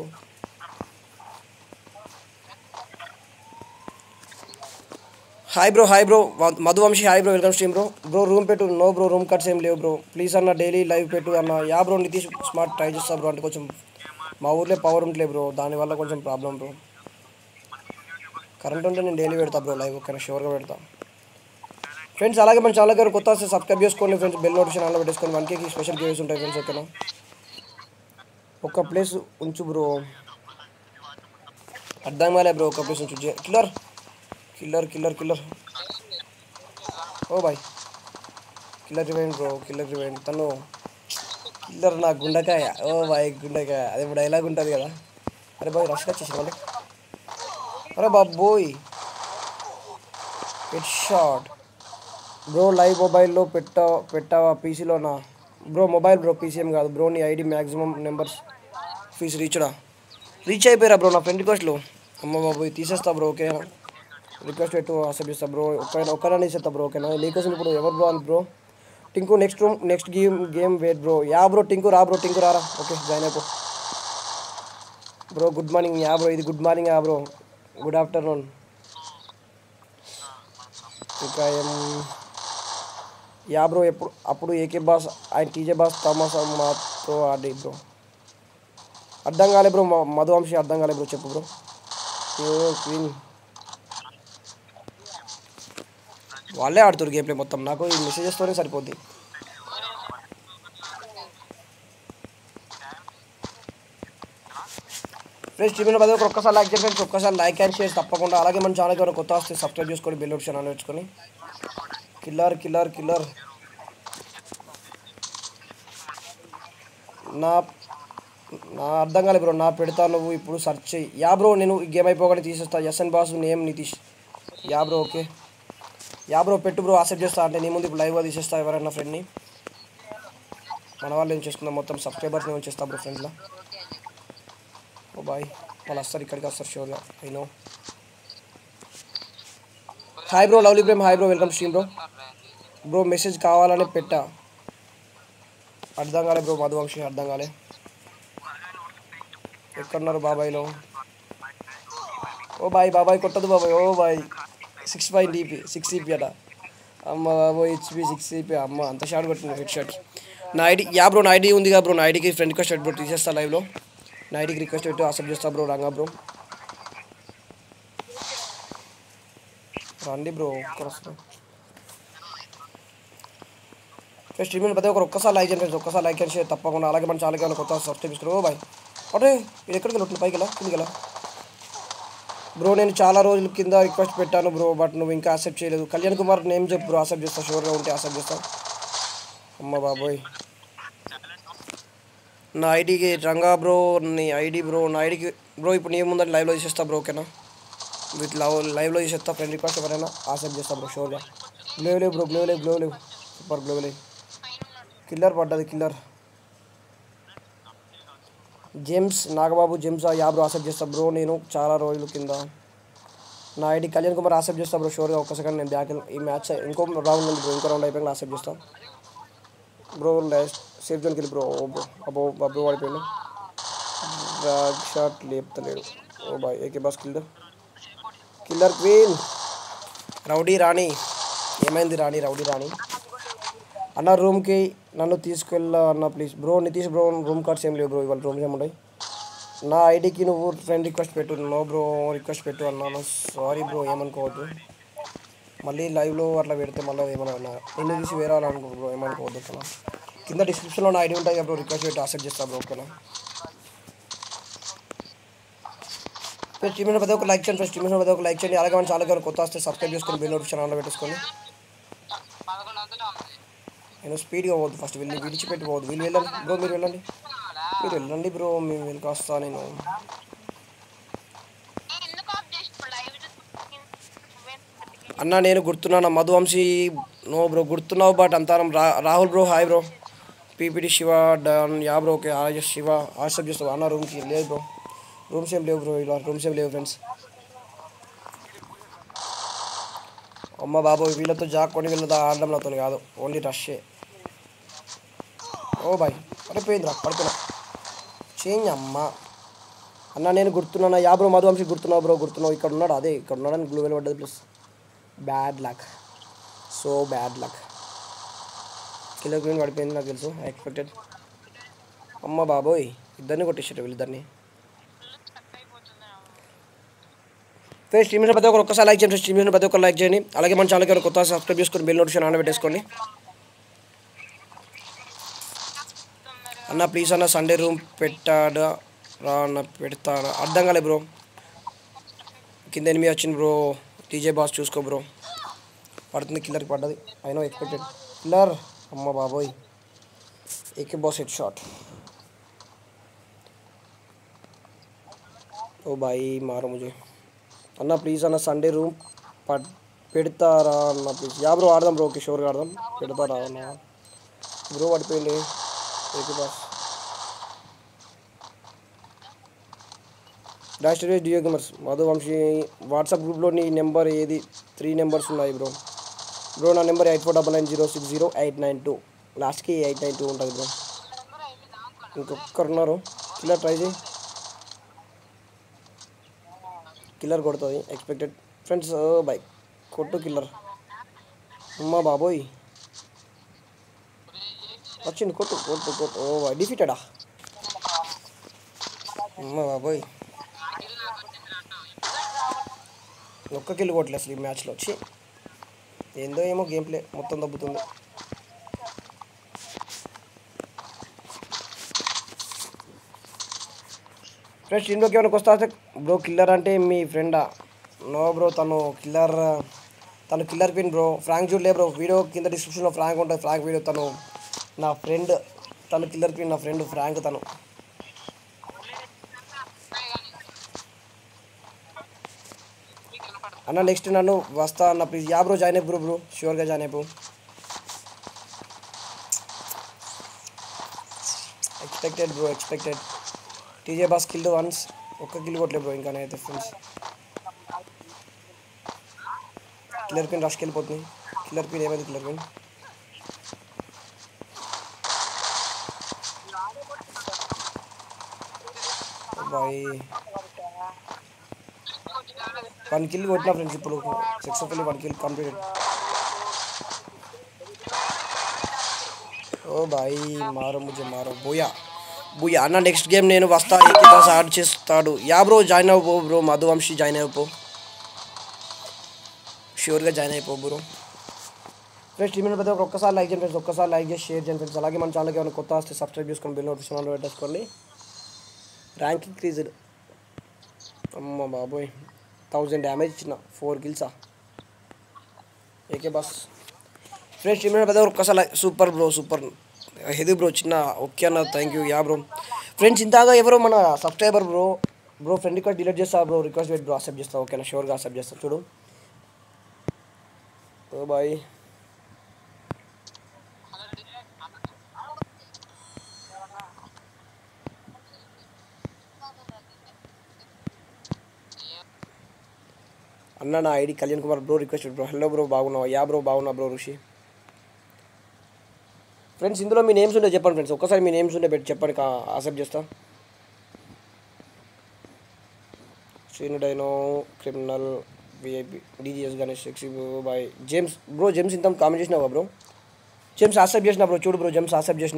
hi bro hi bro Madhuvamshi hi bro welcome stream bro bro room పెట్టు నో బ్రో రూమ్ కట్స్ ఏం లేవు బ్రో ప్లీజ్ అన్న డైలీ లైవ్ పెట్టు అన్న yeah bro Nitish smart try చేస్తా బ్రో అంటే కొంచెం మా ఊర్లో పవర్ ఉంటలే బ్రో దానివల్ల కొంచెం ప్రాబ్లం బ్రో కరెంట్ ఉంటే నేను డైలీ పెడతా బ్రో లైవ్ ఓకేనా షూర్గా పెడతా ఫ్రెండ్స్ అలాగే మన ఛానల్ గారు కొత్త వస్తే సబ్స్క్రైబ్ చేసుకోండి ఫ్రెండ్స్ బెల్ నోటిఫికేషన్ ఆన్లో పెట్టేసుకోండి వన్ కేకి స్పెషల్ గేమ్స్ ఉంటాయి ఫ్రెండ్స్ ఓకేనా ఒక ప్లేస్ ఉంచు బ్రో అర్థం కాలే బ్రో ఒక ప్లేస్ ఉంచు killer killer killer killer oh boy killer rewind bro killer rewind తను కిల్లర్ నా గుండకాయ ఓ బాయ్ గుండకాయ అది ఇప్పుడు డైలాగ్ ఉంటుంది కదా అరే బాయ్ రష్గా వచ్చేసి మళ్ళీ అరే బాబోయ్ హెడ్ షాట్ బ్రో లైవ్ మొబైల్లో పెట్టా పెట్టావా పీసీలోనా బ్రో మొబైల్ బ్రో పీసీ ఏం కాదు బ్రో నీ ఐడి మ్యాక్సిమం నెంబర్స్ ఫీజు రీచ్డా రీచ్ అయిపోయారా బ్రో నా ఫ్రెండ్ రిక్వెస్ట్లు అమ్మ బాబోయ్ తీసేస్తా బ్రో ఓకే రిక్వెస్ట్ పెట్టు అసలు ఇస్తా బ్రో ఒక్క ఒక్కరని ఇస్తా బ్రో ఓకేనా నీకోసం ఇప్పుడు ఎవరు బ్రో అని bro Tinku next room next game game wait bro yeah bro Tinku రా బ్రో టింకు రారా ఓకే జాయిన్ అయిపో bro good morning yeah bro ఇది good morning yeah bro good afternoon ఇంకా ఏం యా బ్రో ఎప్పుడు అప్పుడు ఏకే బాస్ ఆయన టీజే బాస్ థామస్ మాతో ఆడి బ్రో అర్థం కాలే బ్రో మ- మధువంశి అర్థం కాలే బ్రో చెప్పు బ్రో ఏ క్వీన్ వాళ్ళే ఆడుతారు గేమ్ ప్లే మొత్తం నాకు ఈ మెసేజెస్తోనే సరిపోద్ది ఫ్రెండ్స్ టీవీలో పది ఒక్కసారి లైక్ చేయండి ఫ్రెండ్స్ ఒక్కసారి లైక్ అండ్ షేర్ తప్పకుండా అలాగే మన ఛానల్కి ఎవరైనా కొత్త వస్తే సబ్స్క్రైబ్ చేసుకొని బెల్ ఆప్షన్ అని పెట్టుకొని కిల్లర్ కిల్లర్ కిల్లర్ నా నా అర్థం కాలేదు బ్రో నా పెడతా నువ్వు ఇప్పుడు సెర్చ్ చేయి యా బ్రో నేను ఈ గేమ్ అయిపోగానే తీసేస్తా SN boss name Nitish yeah bro okay yeah bro పెట్టు బ్రో యాక్సెప్ట్ చేస్తా అంటే నీ ముందు ఇప్పుడు లైవ్గా తీసేస్తా ఎవరైనా ఫ్రెండ్ని మన వాళ్ళు ఏం చేసుకుందాం మొత్తం సబ్స్క్రైబర్స్ని ఏం చేస్తా బ్రో ఫ్రెండ్లో ఓ బాయ్ వాళ్ళు వస్తారు ఇక్కడికి వస్తారు షోర్గా అయినో హాయ్ బ్రో లవ్లీ బ్రేమ్ hi bro welcome stream bro bro message కావాలని పెట్టా అర్థం కాలే బ్రో మధువంశి అర్థం కాలే ఎక్కడున్నారు బాబాయ్లో ఓ బాయ్ బాబాయ్ కొట్టదు బాబాయ్ oh boy six five DP six EP అట అమ్మ బాబోయ్ హెచ్పి సిక్స్ ఈపీ అమ్మ అంత షార్ట్ కొట్టింది హెడ్ షాట్ నా ఐడి యా బ్రో నా ఐడి ఉంది కదా బ్రో నా ఐడికి ఫ్రెండ్ రిక్వెస్ట్ బ్రో తీసేస్తా లైవ్లో నా ఐడికి రిక్వెస్ట్ పెట్టి అసెప్ట్ చేస్తా బ్రో రంగా బ్రో రండి బ్రో ఒక్కరు వస్తారు ఫస్ట్ స్ట్రీమింగ్ ప్రతి ఒక్కరు ఒక్కసారి లైక్ చేయండి friends. ఒక్కసారి లైక్ చేసి తప్పకుండా అలాగే మన ఛానల్కి ఏమైనా కొత్త సబ్స్క్రైబ్ చేసుకుని ఓ బాయ్ అంటే ఇది ఎక్కడికి వెళ్ళి పైకి వెళ్ళా కిందికి వెళ్ళా బ్రో నేను చాలా రోజుల కింద రిక్వెస్ట్ పెట్టాను బ్రో బట్ నువ్వు ఇంకా యాక్సెప్ట్ చేయలేదు కళ్యాణ్ కుమార్ నేమ్ చెప్పు బ్రో యాక్సెప్ట్ చేస్తా షూర్గా ఉంటే యాక్సెప్ట్ చేస్తా అమ్మ బాబోయ్ నా ఐడికి రంగా బ్రో నీ ఐడి బ్రో నా ఐడికి బ్రో ఇప్పుడు నీ ముందంటే లైవ్లో తీసేస్తా బ్రో ఓకేనా విత్ లవ్ లైవ్లో తీసేస్తా ఫ్రెండ్ రిక్వెస్ట్ ఎవరైనా యాక్సెప్ట్ చేస్తా బ్రో షూర్గా గ్లో లేవు బ్రో గ్లో లేవు గ్లో లేవు సూపర్ గ్లో లేవు కిల్లర్ పడ్డది killer James Nagababu James yeah bro accept చేస్తా బ్రో నేను చాలా రోజుల కింద నా ఐడి కళ్యాణ్ కుమార్ యాక్సెప్ట్ చేస్తా బ్రో షూర్గా ఒక్క సెకండ్ నేను బ్యాక్ ఈ మ్యాచ్ ఇంకో రౌండ్ ఉంది బ్రో ఇంకో రౌండ్ అయిపోయాక యాక్సెప్ట్ చేస్తా బ్రో లాస్ట్ సేఫ్ జోన్కి వెళ్ళి బ్రో ఓ బ్రో అబ్బో అబ్బో వాడిపోయాడు డ్రాగ్ షాట్ లేపుతలేడు oh boy AK boss killer killer queen rowdy Rani ఏమైంది రాణి రౌడీ రాణి అన్న రూమ్కి నన్ను తీసుకెళ్ళా అన్న please bro Nitish bro room cards ఏం లేవు బ్రో ఇవాళ రూమ్స్ ఏముంటాయి నా ఐడికి నువ్వు ఫ్రెండ్ రిక్వెస్ట్ పెట్టు నో బ్రో రిక్వెస్ట్ పెట్టు అన్నాను సారీ బ్రో ఏమనుకోవద్దు మళ్ళీ లైవ్లో అట్లా పెడితే మళ్ళీ ఏమన్నా నిన్ను తీసి వేరే వాళ్ళు అనుకో బ్రో ఏమనుకోవద్దు ఓకేనా కింద డిస్క్రిప్షన్లో నా ఐడి ఉంటాయి బ్రో రిక్వెస్ట్ పెట్టి యాక్సెప్ట్ చేస్తా బ్రో ఓకేనా స్ట్రీమ్ ప్రతి ఒక్క లైక్ చేయండి స్ట్రీమ్ ప్రతి ఒక్క లైక్ చేయండి అలాగే మన చాలా కొత్త వస్తే సబ్స్క్రైబ్ చేసుకొని బిల్ నోటిఫికేషన్ ఆన్లో పెట్టేసుకొని పదకొండు వందలు ఉంది నేను స్పీడ్గా పోవద్దు ఫస్ట్ వెళ్ళి విడిచిపెట్టి పోవద్దు వీళ్ళు వెళ్ళండి బ్రో మీరు వెళ్ళండి మీరు వెళ్ళండి బ్రో మేము వెళ్ళి వస్తా నేను ఎందుకు ఆఫ్ చేసిన లైవ్ అన్న నేను గుర్తున్నాను మధువంశీ నో బ్రో గుర్తున్నావు బట్ అంతారం రా Rahul bro hi bro PPD Shiva done yeah bro okay RS Shiva WhatsApp చేస్తావు అన్న రూమ్కి లేదు బ్రో రూమ్స్ ఏం లేవు బ్రో ఇలా రూమ్స్ ఏం లేవు ఫ్రెండ్స్ అమ్మ బాబు వీళ్ళతో జాక్ కొని వీళ్ళతో ఆడడం నాతో కాదు ఓన్లీ రష్ే ఓ బాయ్ పడిపోయిందిరా పడిపోయినా చేంజ్ అమ్మ అన్న నేను గుర్తున్నాను యా బ్రో మధువంశీ గుర్తున్నావు బ్రో గుర్తున్నావు ఇక్కడ ఉన్నాడు అదే ఇక్కడ ఉన్నాడని గ్లూ పడ్డది plus bad luck so bad luck killer queen పడిపోయింది నాకు తెలుసు ఎక్స్పెక్టెడ్ అమ్మ బాబోయ్ ఇద్దరిని కొట్టేసారు వీళ్ళిద్దరిని ఫేస్ స్ట్రీమ్ ప్రతి ఒక్కరు ఒక్కసారి లైక్ చేయండి స్ట్రీమ్ ప్రతి ఒక్కరు లైక్ చేయండి అలాగే మన ఛానల్కి ఎవరు కొత్త సబ్స్క్రైబ్ చేసుకొని బెల్ నోటిఫికేషన్ ఆన్ పెట్టేసుకోండి అన్న ప్లీజ్ అన్న సండే రూమ్ పెట్టాడా రా అన్న పెడతాడా అర్థం కాలే బ్రో కింద ఎనిమిది వచ్చింది బ్రో టీజే బాస్ చూసుకో బ్రో పడుతుంది కిల్లర్కి పడ్డది అయినా ఎక్స్పెక్టెడ్ కిల్లర్ అమ్మ బాబోయ్ AK boss head shot oh boy మారో ముజే అన్న ప్లీజ్ అన్న సండే రూమ్ పడ్ పెడతారా అన్న ప్లీజ్ యా బ్రో ఆడదాం బ్రో కిషోర్గా ఆడదాం పెడతారా అన్న బ్రో పడిపోయింది AK boss dash duo gamers Madhuvamshi WhatsApp గ్రూప్లో నీ నెంబర్ ఏది త్రీ నెంబర్స్ ఉన్నాయి బ్రో బ్రో నా number eight four double nine zero six zero eight nine two లాస్ట్కి ఎయిట్ నైన్ టూ ఉంటుంది బ్రో ఇంకొకరు ఉన్నారు కిల్లర్ ట్రై చేయి కిల్లర్ కొడుతుంది ఎక్స్పెక్టెడ్ ఫ్రెండ్స్ బై కొట్టు కిల్లర్ అమ్మా బాబోయ్ వచ్చింది కొట్టు కొట్టు కొట్టు ఓ డిఫీటెడా అమ్మ బాబోయ్ ఒక్క కిల్ కొట్టలేదు అసలు ఈ మ్యాచ్లో వచ్చి ఏందో ఏమో గేమ్ ప్లే మొత్తం దబ్బుతుంది ఫ్రెండ్స్ ఇంట్లోకి ఏమైనా వస్తా బ్రో కిల్లర్ అంటే మీ ఫ్రెండా నో బ్రో తను కిల్లర్ తను కిల్లర్ పిన్ బ్రో ఫ్రాంక్ చూడలే బ్రో వీడియో కింద డిస్క్రిప్షన్లో ఫ్రాంక్ ఉంటుంది ఫ్రాంక్ వీడియో తను నా ఫ్రెండ్ తను కిల్లర్ పిన్ నా ఫ్రెండ్ ఫ్రాంక్ తను అన్న నెక్స్ట్ నన్ను వస్తా అన్న ప్లీజ్ యా బ్రో జాయిన్ అయ్యి బ్రో బ్రో షూర్గా జాయిన్ అయిపో expected bro expected TJ boss killed once ఒక్క కిల్ కొట్టలే బ్రో ఇంకా అయితే ఫ్రెండ్స్ కిల్లర్ పిన్ రష్కి వెళ్ళిపోతుంది కిల్లర్ పిన్ ఏమైంది killer pin boy one kill కొట్టిన ఫ్రెండ్స్ ఇప్పుడు successfully one kill complete oh boy మారో ముజే మారో బోయా బోయా అన్న నెక్స్ట్ గేమ్ నేను వస్తా ఏకి దాస్ ఆడ్ చేస్తాడు యా బ్రో జాయిన్ అవ్వు బ్రో మధువంశి జాయిన్ అయిపో షూర్గా జాయిన్ అయిపో బ్రో ఫ్రెండ్స్ టీమ్ ప్రతి ఒక్కరు ఒక్కసారి లైక్ చేయండి ఫ్రెండ్స్ ఒక్కసారి లైక్ చేసి షేర్ చేయండి ఫ్రెండ్స్ అలాగే మన ఛానల్కి ఏమైనా కొత్త వస్తే సబ్స్క్రైబ్ చేసుకొని బిల్ నోటిఫికేషన్ ఆన్ పెట్టేసుకోండి ర్యాంక్ ఇంక్రీజ్డ్ అమ్మ బాబోయ్ థౌజండ్ డ్యామేజ్ ఇచ్చిన ఫోర్ కిల్సా ఏకే బస్ ఫ్రెండ్స్ టీమ్ పెద్ద ఒక్కసారి సూపర్ బ్రో సూపర్ హెది బ్రో చిన్న ఓకే అన్న thank you yeah bro friends ఇంతగా ఎవరో మన subscriber bro bro friend request delete చేస్తా బ్రో రిక్వెస్ట్ పెట్టి బ్రో అక్సెప్ట్ చేస్తా ఓకేనా షూర్గా అక్సెప్ట్ చేస్తా చూడు ఓ బాయ్ అన్న నా ID Kalyan Kumar bro request bro hello bro బాగున్నావా యా బ్రో బాగున్నా బ్రో ఋషి ఫ్రెండ్స్ ఇందులో మీ నేమ్స్ ఉంటే చెప్పండి ఫ్రెండ్స్ ఒక్కసారి మీ నేమ్స్ ఉంటే పెట్టి చెప్పండి యాక్సెప్ట్ చేస్తా Srinu dino criminal VIP DGS Ganesh sexy boy James bro James ఇంత కామెంట్ చేసినావా బ్రో జేమ్స్ యాక్సెప్ట్ చేసిన బ్రో చూడు బ్రో జేమ్స్ యాక్సెప్ట్ చేసిన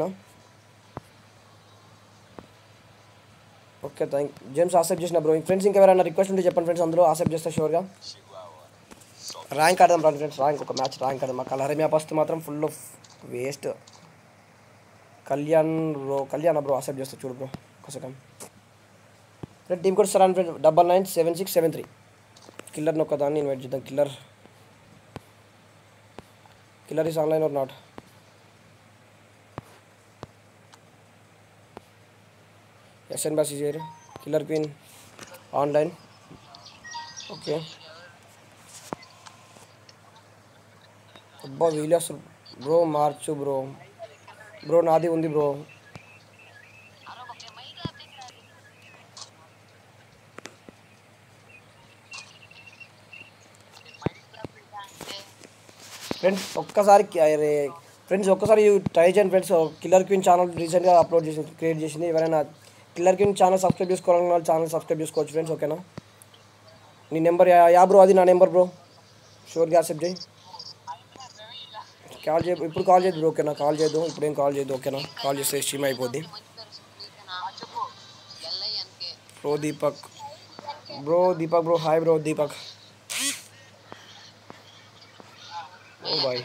ఓకే థ్యాంక్ జేమ్స్ యాక్సెప్ట్ చేసిన బ్రో ఫ్రెండ్స్ ఇంకెవరైనా రిక్వెస్ట్ ఉంటే చెప్పండి ఫ్రెండ్స్ అందరూ యాక్సెప్ట్ చేస్తా షూర్గా ర్యాంక్ ఆడదాం రండి ఫ్రెండ్స్ ర్యాంక్ ఒక మ్యాచ్ ర్యాంక్ ఆడదాం మా కలర్ మ్యాప్ వస్తే మాత్రం full of waste Kalyan bro Kalyan bro accept చేస్తా చూడు బ్రో ఒక సెకండ్ ఫ్రెండ్ టీమ్ కోడ్ సరే friend double nine seven six seven three కిల్లర్ని ఒక దాన్ని ఇన్వైట్ చేద్దాం killer killer is online or not SN boss is here killer pin online okay అబ్బా వీలు అసలు బ్రో మార్చు బ్రో బ్రో నాది ఉంది బ్రో ఫ్రెండ్స్ ఒక్కసారి అరే ఫ్రెండ్స్ ఒక్కసారి ట్రై చేయండి ఫ్రెండ్స్ కిల్లర్ క్వీన్ ఛానల్ రీసెంట్గా అప్లోడ్ చేసి క్రియేట్ చేసింది ఎవరైనా కిల్లర్ క్వీన్ ఛానల్ సబ్స్క్రైబ్ చేసుకోవాలన్న వాళ్ళు ఛానల్ సబ్స్క్రైబ్ చేసుకోవచ్చు ఫ్రెండ్స్ ఓకేనా నీ నెంబర్ యా బ్రో అది నా నెంబర్ బ్రో షూర్గా యాక్సెప్ట్ చేయి కాల్ చేయ ఇప్పుడు కాల్ చేయదు బ్రో ఓకేనా కాల్ చేయదు ఇప్పుడు ఏం కాల్ చేయదు ఓకేనా కాల్ చేస్తే స్ట్రీమ్ అయిపోద్ది bro Deepak bro Deepak bro hi bro Deepak oh boy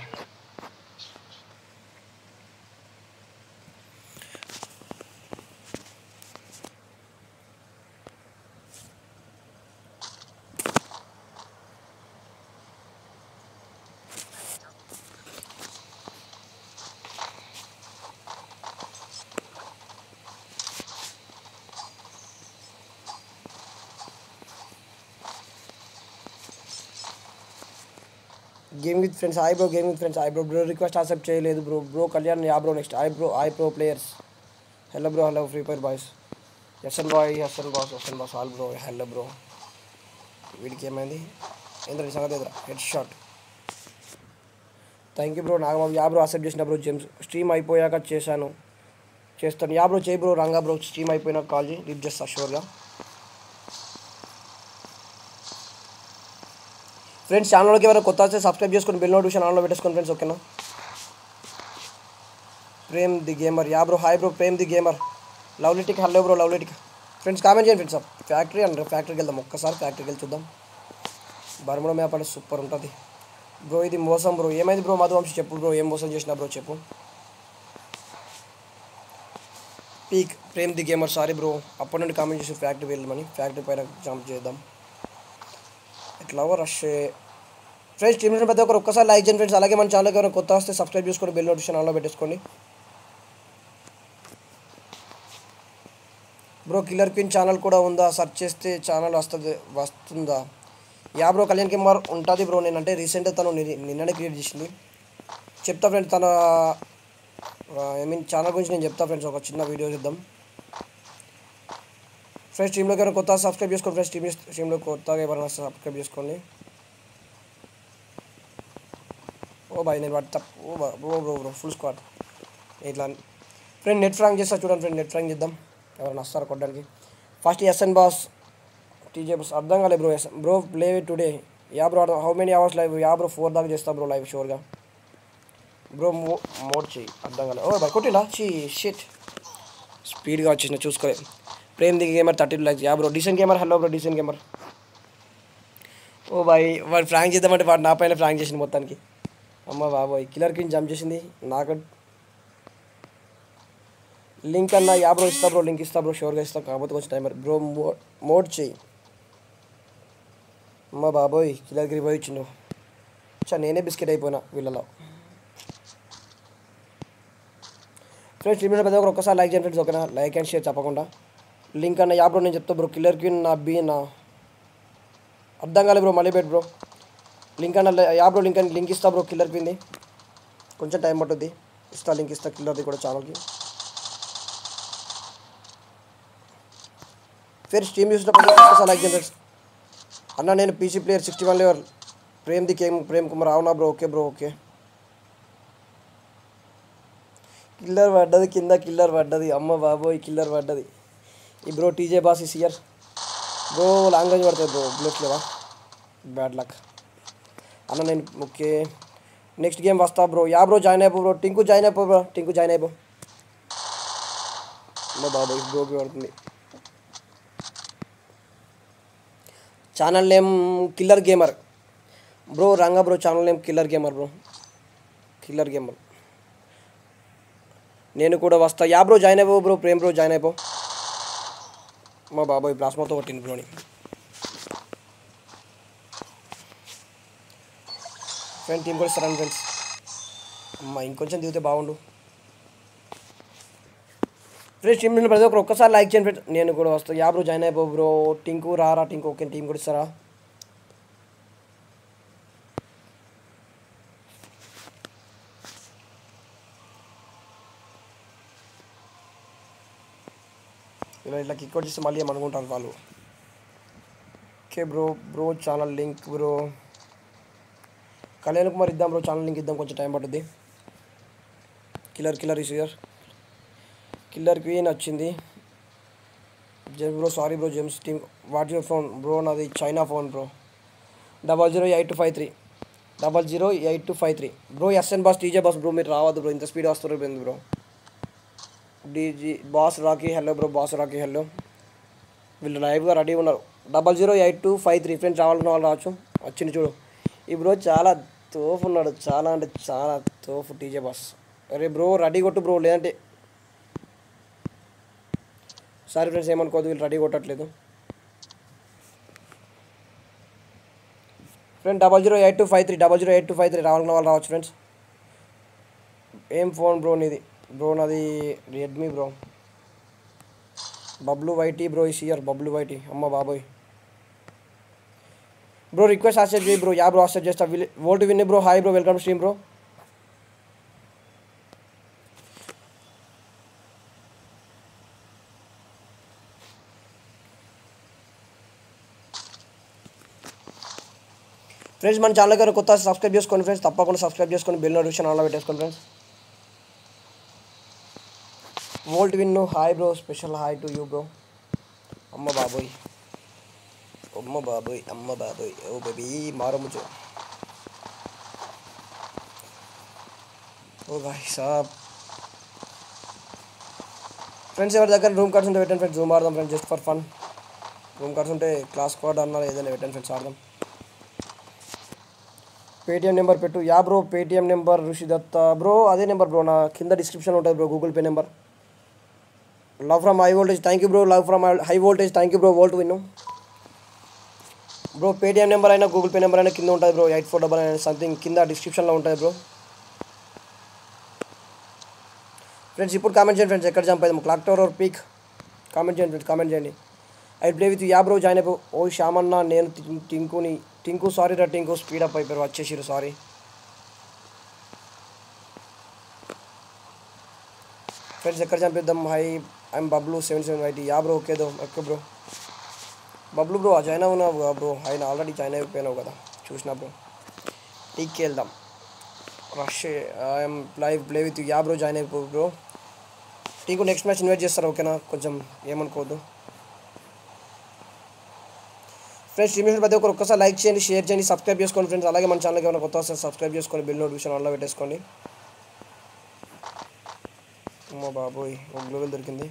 game with friends I bro game with friends I bro bro request accept చేయలేదు bro bro Kalyan yeah bro next I bro I pro players hello bro hello Free Fire boys SN boy SN boss SN boss all bro hello bro వీడికి ఏమైంది ఏంద్ర ఈ సంగతి ఎదురా head shot thank you bro Nagababu yeah bro accept చేసిన bro James stream అయిపోయాక చేశాను చేస్తాను యా బ్రో చేయి బ్రో రంగా బ్రో స్ట్రీమ్ అయిపోయినాక కాల్ చేయి లిఫ్ట్ చేస్తా షూర్గా ఫ్రెండ్స్ ఛానల్కి ఎవరైనా కొత్త వస్తే సబ్స్క్రైబ్ చేసుకొని బెల్ నోటిఫికేషన్ ఆన్లో పెట్టేసుకోండి ఫ్రెండ్స్ ఓకేనా Prem the gamer yeah bro hi bro Prem the gamer లవ్లీటిక్ హలో బ్రో లవ్లీటిక్ ఫ్రెండ్స్ కామెంట్ చేయండి ఫ్రెండ్స్ ఫ్యాక్టరీ అండ్ ఫ్యాక్టరీకి వెళ్దాం ఒక్కసారి ఫ్యాక్టరీకి వెళ్ళి చూద్దాం బర్మడో మ్యాప్ అంటే సూపర్ ఉంటుంది బ్రో ఇది మోసం బ్రో ఏమైంది బ్రో మధువంశి చెప్పు బ్రో ఏం మోసం చేసినా బ్రో చెప్పు peak Prem the gamer sorry bro అప్పటి నుండి కామెంట్ చేసి ఫ్యాక్టరీ వెళ్ళమని ఫ్యాక్టరీ పైన జంప్ చేద్దాం ఎట్లాగో రష్ ఫ్రెండ్స్ టీమ్ ప్రతి ఒక్కరు ఒక్కసారి లైక్ చేయండి ఫ్రెండ్స్ అలాగే మన ఛానల్కి ఎవరైనా కొత్త వస్తే సబ్స్క్రైబ్ చేసుకొని బెల్ నోటిఫికేషన్ ఆన్లో పెట్టేసుకోండి బ్రో కిల్లర్ క్వీన్ ఛానల్ కూడా ఉందా సెర్చ్ చేస్తే ఛానల్ వస్తుంది వస్తుందా యా బ్రో కళ్యాణ్ కిమ్మర్ ఉంటుంది బ్రో నేను అంటే రీసెంట్గా తను ని- నిన్ననే క్రియేట్ చేసింది చెప్తా ఫ్రెండ్స్ తన ఐ మీన్ ఛానల్ గురించి నేను చెప్తా ఫ్రెండ్స్ ఒక చిన్న వీడియో చూద్దాం ఫ్రెండ్స్ టీంలోకి ఎవరైనా కొత్త సబ్స్క్రైబ్ చేసుకోండి ఫ్రెండ్స్ టీమ్ టీంలో కొత్తగా ఎవరైనా సబ్స్క్రైబ్ చేసుకోండి ఓ బాయ్ నేను వాటి తప్ప ఓ బా bro bro bro full squad ఇట్లా ఫ్రెండ్ నెట్ ఫ్రాంక్ చేస్తా చూడండి ఫ్రెండ్ నెట్ ఫ్రాంక్ చేద్దాం ఎవరైనా వస్తారు కొట్టడానికి first SN boss TJ boss అర్థం కాలేదు bro yes bro play today yeah bro how many hours live yeah bro four దాకా చేస్తా బ్రో లైవ్ షూర్గా బ్రో మో మోడ్ చెయ్యి అర్థం కాలేదు ఓ బాయ్ కొట్టిండా చీ షిట్ స్పీడ్గా వచ్చేసిన చూసుకోలేదు ప్రేమ్ దిగి gamer thirty two lakhs yeah bro decent gamer hello bro decent gamer oh boy వాడు ఫ్రాంక్ చేద్దామంటే వాడు నా పైన ఫ్రాంక్ చేసింది మొత్తానికి అమ్మ బాబోయ్ కిల్లర్ కింగ్ జంప్ చేసింది నాకు లింక్ అన్న యా బ్రో ఇస్తా బ్రో లింక్ ఇస్తా బ్రో షూర్గా ఇస్తా కాకపోతే కొంచెం టైం బ్రో మో మోడ్ చెయ్యి అమ్మ బాబోయ్ కిల్లర్కి రివైవ్ ఇచ్చిండు చా నేనే బిస్కెట్ అయిపోయినా వీళ్ళలో ఫ్రెండ్స్ లిమిట్ ప్రతి ఒక్కరు ఒక్కసారి లైక్ చేయండి ఫ్రెండ్స్ ఓకేనా లైక్ అండ్ షేర్ తప్పకుండా లింక్ అన్న యా బ్రో నేను చెప్తా బ్రో కిల్లర్ క్వీన్ నా బీ నా అర్థం కాలేదు బ్రో మళ్ళీ పెట్ బ్రో లింక్ అన్న యా బ్రో లింక్ అని లింక్ ఇస్తా బ్రో కిల్లర్ క్వీన్ది కొంచెం టైం పట్టుద్ది ఇస్తా లింక్ ఇస్తా కిల్లర్ది కూడా ఛానల్కి ఫిర్ స్ట్రీమ్ చూసినప్పుడు ఒక్కసారి లైక్ చేయండి ఫ్రెండ్స్ అన్న నేను PC player sixty one level Prem the game Prem Kumar అవునా bro okay bro okay killer పడ్డది కింద కిల్లర్ పడ్డది అమ్మ బాబోయ్ కిల్లర్ పడ్డది ఈ bro TJ boss is here bro language పడుతుంది బ్రో బ్లూస్ లేవా బ్యాడ్ లక్ అన్న నేను ఓకే నెక్స్ట్ గేమ్ వస్తా బ్రో యా బ్రో జాయిన్ అయిపో బ్రో టింకు జాయిన్ అయిపో బ్రో టింకు జాయిన్ అయిపో అమ్మ బాబోయ్ బ్రోకి పడుతుంది channel name killer gamer bro Ranga bro channel name killer gamer bro killer gamer నేను కూడా వస్తా యా బ్రో జాయిన్ అయిపో బ్రో ప్రేమ్ బ్రో జాయిన్ అయిపో మా బాబాయ్ ప్లాస్మాతో కొట్టింది బ్రోని ఫ్రెండ్ టీం కూడా ఇస్తారండి ఫ్రెండ్స్ అమ్మ ఇంకొంచెం దిగితే బాగుండు ఫ్రెండ్స్ టీం నుండి ప్రతి ఒక్కరు ఒక్కసారి లైక్ చేయండి ఫ్రెండ్స్ నేను కూడా వస్తాను యా బ్రో జాయిన్ అయిపో బ్రో టింకు రారా టింకు ఓకే టీం కూడా ఇస్తారా ఇలా ఇట్లా కిక్ అవుట్ చేస్తే మళ్ళీ ఏమనుకుంటారు వాళ్ళు okay bro bro channel link bro Kalyan Kumar ఇద్దాం బ్రో ఛానల్ లింక్ ఇద్దాం కొంచెం టైం పడుతుంది killer killer is here killer queen వచ్చింది gems bro sorry bro gems team what your phone bro నాది China phone bro double zero eight two five three double zero eight two five three bro SN boss TJ boss bro మీరు రావద్దు bro ఇంత speed వస్తున్నారు ఎందుకు bro DG boss Rocky hello bro boss Rocky hello వీళ్ళు లైవ్గా ready ఉన్నారు double zero eight two five three friends రావాలన్న వాళ్ళు రావచ్చు వచ్చింది చూడు ఈ బ్రో చాలా తోఫు ఉన్నాడు చాలా అంటే చాలా తోఫు టీజే బాస్ అరే బ్రో రెడీ కొట్టు బ్రో లేదంటే సారీ ఫ్రెండ్స్ ఏమనుకోదు వీళ్ళు రెడీ కొట్టట్లేదు friend double zero eight two five three double zero eight two five three రావాలన్న వాళ్ళు రావచ్చు ఫ్రెండ్స్ ఏం ఫోన్ బ్రో నీది బ్రో నాది Redmi bro Bablu YT bro ఈ ఇయర్ బబ్లు వైటీ అమ్మ బాబోయ్ బ్రో రిక్వెస్ట్ యాక్సెప్ట్ చేయి బ్రో యా బ్రో యాక్సెప్ట్ చేస్తా విల్ Volt Win bro hi bro welcome stream bro friends మన ఛానల్ గారు కొత్త సబ్స్క్రైబ్ చేసుకోండి ఫ్రెండ్స్ తప్పకుండా సబ్స్క్రైబ్ చేసుకొని బెల్ నోటిఫికేషన్ ఆన్లో పెట్టేసుకోండి friends Volt Win hi bro special hi to you bro అమ్మ బాబోయ్ అమ్మ బాబోయ్ అమ్మ బాబోయ్ ఓ బేబీ మారో ముచ్చో ఓ భాయ్ సాబ్ ఫ్రెండ్స్ ఎవరి దగ్గర రూమ్ కార్డ్స్ ఉంటే పెట్టండి ఫ్రెండ్స్ జూమ్ ఆడదాం friends just for fun room cards ఉంటే క్లాస్ కార్డ్ అన్నారు ఏదైనా పెట్టండి ఫ్రెండ్స్ ఆడదాం పేటిఎం నెంబర్ పెట్టు yeah bro Paytm number Rishidatta bro అదే నెంబర్ బ్రో నా కింద డిస్క్రిప్షన్లో ఉంటుంది bro Google Pay number love from high voltage thank you bro love from high voltage thank you bro Volt విన్ను బ్రో పేటిఎం నెంబర్ అయినా Google Pay number అయినా కింద ఉంటుంది bro eight four double nine something కింద డిస్క్రిప్షన్లో ఉంటుంది bro friends ఇప్పుడు comment చేయండి ఫ్రెండ్స్ ఎక్కడ జంప్ అయింది clock tower or peak comment చేయండి ఫ్రెండ్స్ కామెంట్ చేయండి I play with yeah bro join అయిపో ఓ శ్యామన్న నేను టి- టింకుని టింకు సారీ రా టింకు స్పీడ్ అప్ అయిపోయారు వచ్చేసిరు సారీ ఫ్రెండ్స్ ఎక్కడ చంపిద్దాం hi I'm Bablu seven seven IT yeah bro okay దో ఎక్క బ్రో బబ్లు బ్రో జాయిన్ అవునావు కదా బ్రో ఆయన ఆల్రెడీ జాయిన్ అయిపోయినావు కదా చూసినా బ్రో టీక్కి వెళ్దాం rush I'm live play with yeah bro join అయిపో బ్రో టీకు నెక్స్ట్ మ్యాచ్ ఇన్వైట్ చేస్తారు ఓకేనా కొంచెం ఏమనుకోవద్దు ఫ్రెండ్స్ స్ట్రీమ్ ప్రతి ఒక్కరు ఒక్కసారి లైక్ చేయండి షేర్ చేయండి సబ్స్క్రైబ్ చేసుకోండి ఫ్రెండ్స్ అలాగే మన ఛానల్కి ఏమైనా కొత్త వస్తే సబ్స్క్రైబ్ చేసుకొని బిల్ నోటిఫికేషన్ ఆన్లో పెట్టేసుకోండి అమ్మో బాబోయ్ ఒక గ్లోబల్ దొరికింది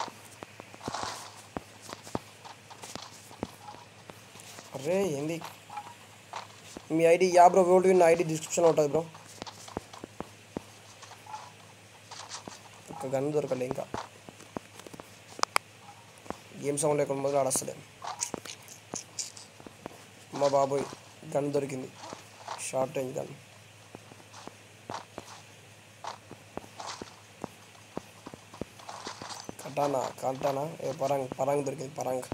అరే ఏంది మీ ID yeah bro Volt Win ID డిస్క్రిప్షన్లో ఉంటుంది బ్రో ఒక గన్ దొరకలే ఇంకా గేమ్ సౌండ్ లేకుండా మొదలు ఆడస్తలే మా బాబోయ్ గన్ దొరికింది short range gun katana katana a parang parang దొరికింది పరంగ్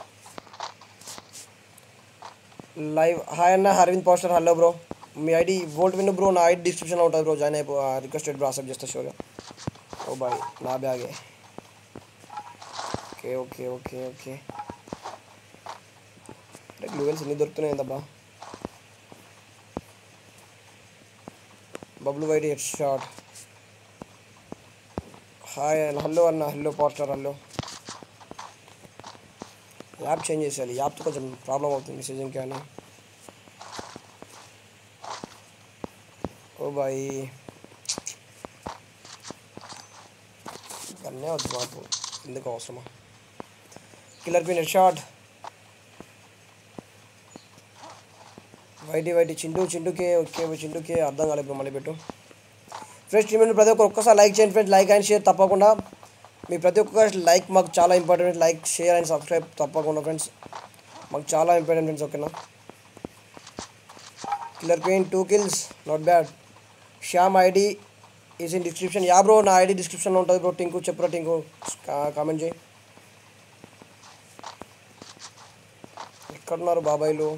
లైవ్ హాయ్ అన్న అరవింద్ పోస్టర్ హలో బ్రో మీ ఐడి వోల్ట్ విన్ బ్రో నా ఐడి డిస్క్రిప్షన్లో ఉంటుంది బ్రో జాయిన్ అయిపో రిక్వెస్టెడ్ బ్రో అక్సెప్ట్ చేస్తా షోగా ఓ బాయ్ నా బ్యాగే ఓకే ఓకే ఓకే ఓకే అంటే గ్లూవెల్స్ ఎన్ని దొరుకుతున్నాయి ఏందబ్బా Bablu YT head shot hi hello అన్న hello poster hello app change చేసేయాలి యాప్తో కొంచెం ప్రాబ్లం అవుతుంది మెసేజింగ్ కానీ ఓ బాయ్ అన్నీ వద్దు మాకు ఎందుకు అవసరమా killer pin head shot YT YT Chintu చింటూకే ఓకే చింటూకే అర్థం కాలేదు మళ్ళీ పెట్టు ఫ్రెండ్స్ స్ట్రీమ్ ప్రతి ఒక్కరు ఒక్కసారి లైక్ చేయండి ఫ్రెండ్స్ లైక్ అండ్ షేర్ తప్పకుండా మీ ప్రతి ఒక్క లైక్ మాకు చాలా important like share and subscribe తప్పకుండా ఫ్రెండ్స్ మాకు చాలా ఇంపార్టెంట్ ఫ్రెండ్స్ ఓకేనా killer pain two kills not bad Shyam ID is in description yeah bro నా ఐడి డిస్క్రిప్షన్లో ఉంటుంది బ్రో టింకు చెప్పురా టింకు కామెంట్ చేయి ఎక్కడున్నారు బాబాయ్లు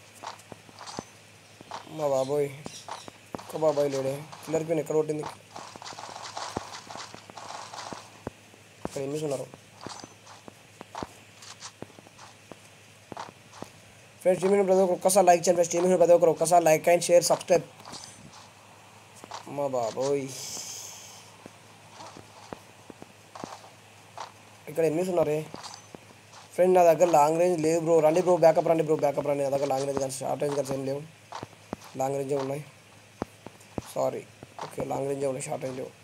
మా బాబోయ్ ఒక్క బాబాయ్ లేడే కిల్లర్ పిన్ ఎక్కడ కొట్టింది ఇక్కడ ఎన్ని ఉన్నారు ఫ్రెండ్స్ టీమీ ప్రతి ఒక్కరు ఒక్కసారి లైక్ చేయండి ఫ్రెండ్స్ టీమీ ప్రతి ఒక్కరు ఒక్కసారి లైక్ అండ్ షేర్ సబ్స్క్రైబ్ మా బాబోయ్ ఇక్కడ ఎన్ని ఉన్నారే ఫ్రెండ్ నా దగ్గర లాంగ్ రేంజ్ లేదు బ్రో రండి బ్రో బ్యాకప్ రండి బ్రో బ్యాకప్ రండి నా దగ్గర లాంగ్ రేంజ్ కానీ షార్ట్ రేంజ్ కానీ ఏం లేవు లాంగ్ రేంజే ఉన్నాయి సారీ ఓకే లాంగ్ రేంజే ఉన్నాయి షార్ట్ రేంజ్ లేవు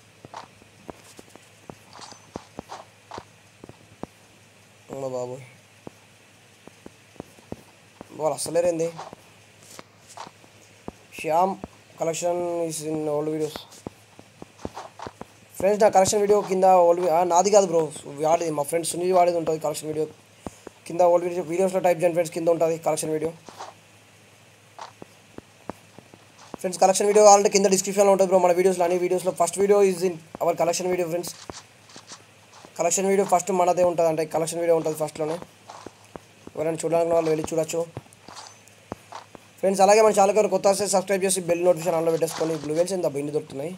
అమ్మ బాబోయ్ వాళ్ళు అస్సలేరేంది Shyam collection is in old videos friends నా కలెక్షన్ వీడియో కింద ఓల్డ్ నాది కాదు బ్రో వాడేది మా ఫ్రెండ్స్ సునీల్ వాడేది ఉంటుంది కలెక్షన్ వీడియో కింద ఓల్డ్ వీడియో వీడియోస్లో టైప్ చేయండి ఫ్రెండ్స్ కింద ఉంటుంది collection video friends collection video already కింద డిస్క్రిప్షన్లో ఉంటుంది బ్రో మన వీడియోస్లో అన్ని వీడియోస్లో first video is in our collection video friends collection video first మనదే ఉంటుంది అంటే కలెక్షన్ వీడియో ఉంటుంది ఫస్ట్లోనే ఎవరైనా చూడాలనుకున్న వాళ్ళు వెళ్ళి చూడొచ్చు ఫ్రెండ్స్ అలాగే మన ఛానల్ గారు కొత్త వస్తే సబ్స్క్రైబ్ చేసి బెల్ నోటిఫికేషన్ ఆన్లో పెట్టేసుకొని బ్లూ వెల్స్ ఎంత బిండి దొరుకుతున్నాయి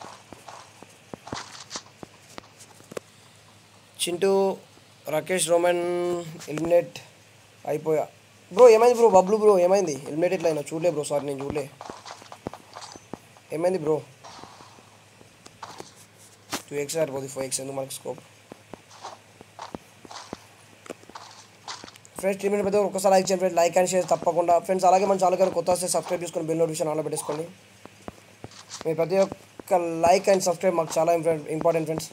చింటూ రాకేష్ రోమన్ ఎలిమినేట్ అయిపోయా బ్రో ఏమైంది బ్రో బబ్లు బ్రో ఏమైంది ఎలిమినేట్ ఎట్లా అయినా చూడలే బ్రో సారీ నేను చూడలే ఏమైంది బ్రో టూ ఎక్స్ సరిపోతుంది ఫైవ్ ఎక్స్ ఎందుకు మనకి స్కోప్ ఫ్రెండ్స్ టీమ్ ప్రతి ఒక్కరు ఒక్కసారి లైక్ చేయండి ఫ్రెండ్స్ లైక్ అండ్ షేర్ తప్పకుండా ఫ్రెండ్స్ అలాగే మన ఛానల్ గారు కొత్త వస్తే సబ్స్క్రైబ్ చేసుకొని బెల్ నోటిఫికేషన్ ఆన్లో పెట్టేసుకోండి మీ ప్రతి ఒక్క లైక్ అండ్ సబ్స్క్రైబ్ మాకు చాలా ఇంపార్టెంట్ ఫ్రెండ్స్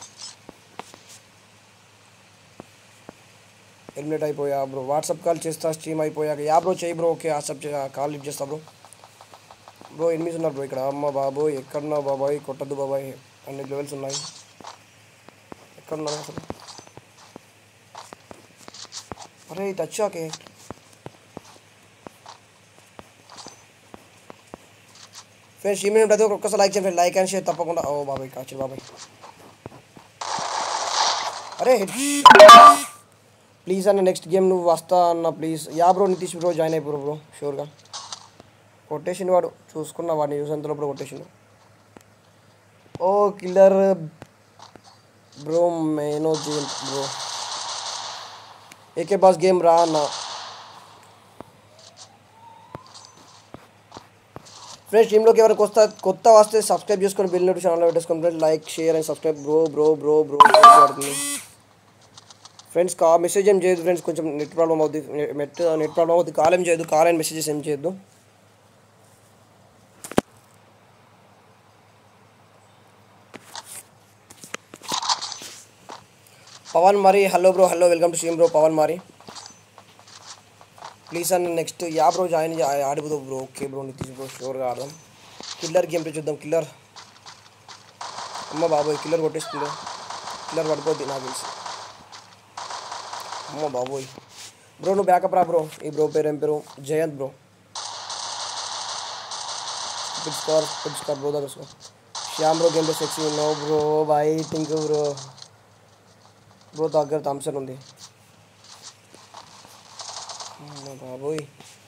ఎలిమినేట్ అయిపోయా బ్రో వాట్సాప్ కాల్ చేస్తా స్ట్రీమ్ అయిపోయాక యా బ్రో చేయి bro okay WhatsApp call lift చేస్తా బ్రో బ్రో ఎనిమిది ఉన్నారు బ్రో ఇక్కడ అమ్మ బాబోయ్ ఎక్కడున్నావు బాబాయ్ కొట్టద్దు బాబాయ్ అన్ని లెవెల్స్ ఉన్నాయి ఎక్కడున్నావు అసలు అరే ఇది వచ్చాకే ఫ్రెండ్స్ ఈ మినిట్ ప్రతి ఒక్క- ఒక్కసారి లైక్ చేయండి లైక్ అండ్ షేర్ తప్పకుండా ఓ బాబాయ్ కాచి బాబాయ్ అరే ప్లీజ్ అన్న నెక్స్ట్ గేమ్ నువ్వు వస్తా అన్న please yeah bro Nitish bro join అయిపోరు బ్రో షూర్గా కొట్టేసిండు వాడు చూసుకున్న వాడిని యూస్ అంతలో బ్రో కొట్టేసిండు ఓ కిల్లర్ బ్రో మేనో game bro AK boss game రా అన్న ఫ్రెండ్స్ టీంలోకి ఎవరికి వస్తా కొత్త వస్తే సబ్స్క్రైబ్ చేసుకొని బిల్ నోటి ఛానల్ పెట్టేసుకొని friends like share and subscribe bro bro bro bro పడుతుంది ఫ్రెండ్స్ కా మెసేజ్ ఏం చేయదు ఫ్రెండ్స్ కొంచెం నెట్ ప్రాబ్లం అవుద్ది నెట్ నెట్ ప్రాబ్లం అవుతుంది కాల్ ఏం చేయదు కాల్ అండ్ మెసేజెస్ ఏం చేయొద్దు పవన్ మరి hello bro hello welcome to stream bro Pavan మరి ప్లీజ్ అన్న నెక్స్ట్ యా బ్రో జాయిన్ ఆడిపోదు bro okay bro Nitish bro షూర్గా ఆడదాం కిల్లర్ గేమ్ ప్లే చూద్దాం కిల్లర్ అమ్మ బాబోయ్ కిల్లర్ కొట్టేస్తుంది కిల్లర్ పడిపోద్ది నాకు తెలిసి అమ్మ బాబోయ్ బ్రో నువ్వు బ్యాకప్ రా బ్రో ఈ బ్రో పేరు ఏం పేరు Jayant bro pit score pit score bro దగ్గర score Shyam bro game sexy no bro boy think bro bro దగ్గర థమ్సన్ ఉంది అమ్మ బాబోయ్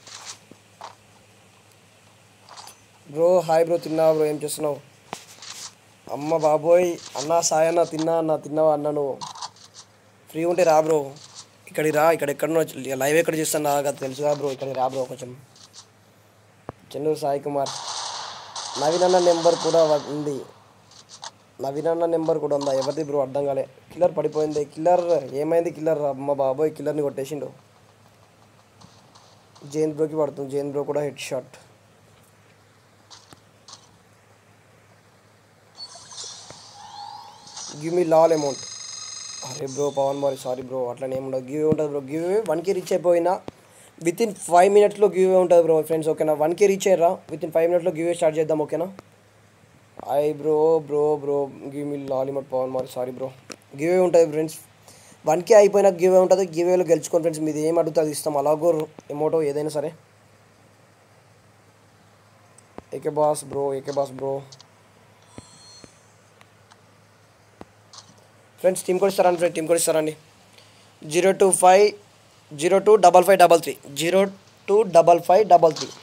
బ్రో హాయ్ బ్రో తిన్నావా బ్రో ఏం చేస్తున్నావు అమ్మ బాబోయ్ అన్నా సాయ్ అన్న తిన్నా అన్న తిన్నావా అన్న నువ్వు ఫ్రీ ఉంటే రా బ్రో ఇక్కడికి రా ఇక్కడ ఎక్కడనో లైవ్ ఎక్కడ చేస్తాను నాకు అది తెలుసుగా బ్రో ఇక్కడికి రా బ్రో కొంచెం చెన్నూరు సాయి కుమార్ నవీన్ అన్న నెంబర్ కూడా వ- ఉంది నవీన్ అన్న నెంబర్ కూడా ఉందా ఎవరిది బ్రో అర్థం కాలే కిల్లర్ పడిపోయింది కిల్లర్ ఏమైంది కిల్లర్ అమ్మ బాబోయ్ కిల్లర్ని కొట్టేసిండు జైన్ బ్రోకి పడుతుంది జైన్ బ్రో కూడా హెడ్ షాట్ గివ్ మీ లాల్ అమౌంట్ అరే బ్రో పవన్ మరి సారీ బ్రో అట్లనే ఏమి ఉండదు గివ్ ఉంటుంది bro give one K reach అయిపోయినా విత్ ఇన్ ఫైవ్ మినిట్స్లో గివ్ ఉంటుంది బ్రో ఫ్రెండ్స్ ఓకేనా వన్ కే రీచ్ అయ్యారా విత్ ఇన్ ఫైవ్ మినిట్స్లో గివ్ స్టార్ట్ చేద్దాం ఓకేనా I bro bro bro give me లాల్ అమౌంట్ పవన్ మరి సారీ బ్రో గివ్ ఉంటుంది ఫ్రెండ్స్ వన్ కే అయిపోయినా గివ్ ఉంటుంది గివ్ వేలో గెలుచుకోండి ఫ్రెండ్స్ మీది ఏం అడుగుతుంది ఇస్తాం అలాగో ఎమోటో ఏదైనా సరే AK boss bro AK boss bro friends team code ఇస్తారండి ఫ్రెండ్ టీమ్ కోడ్ ఇస్తారండి zero two five zero two double five double three zero two double five double three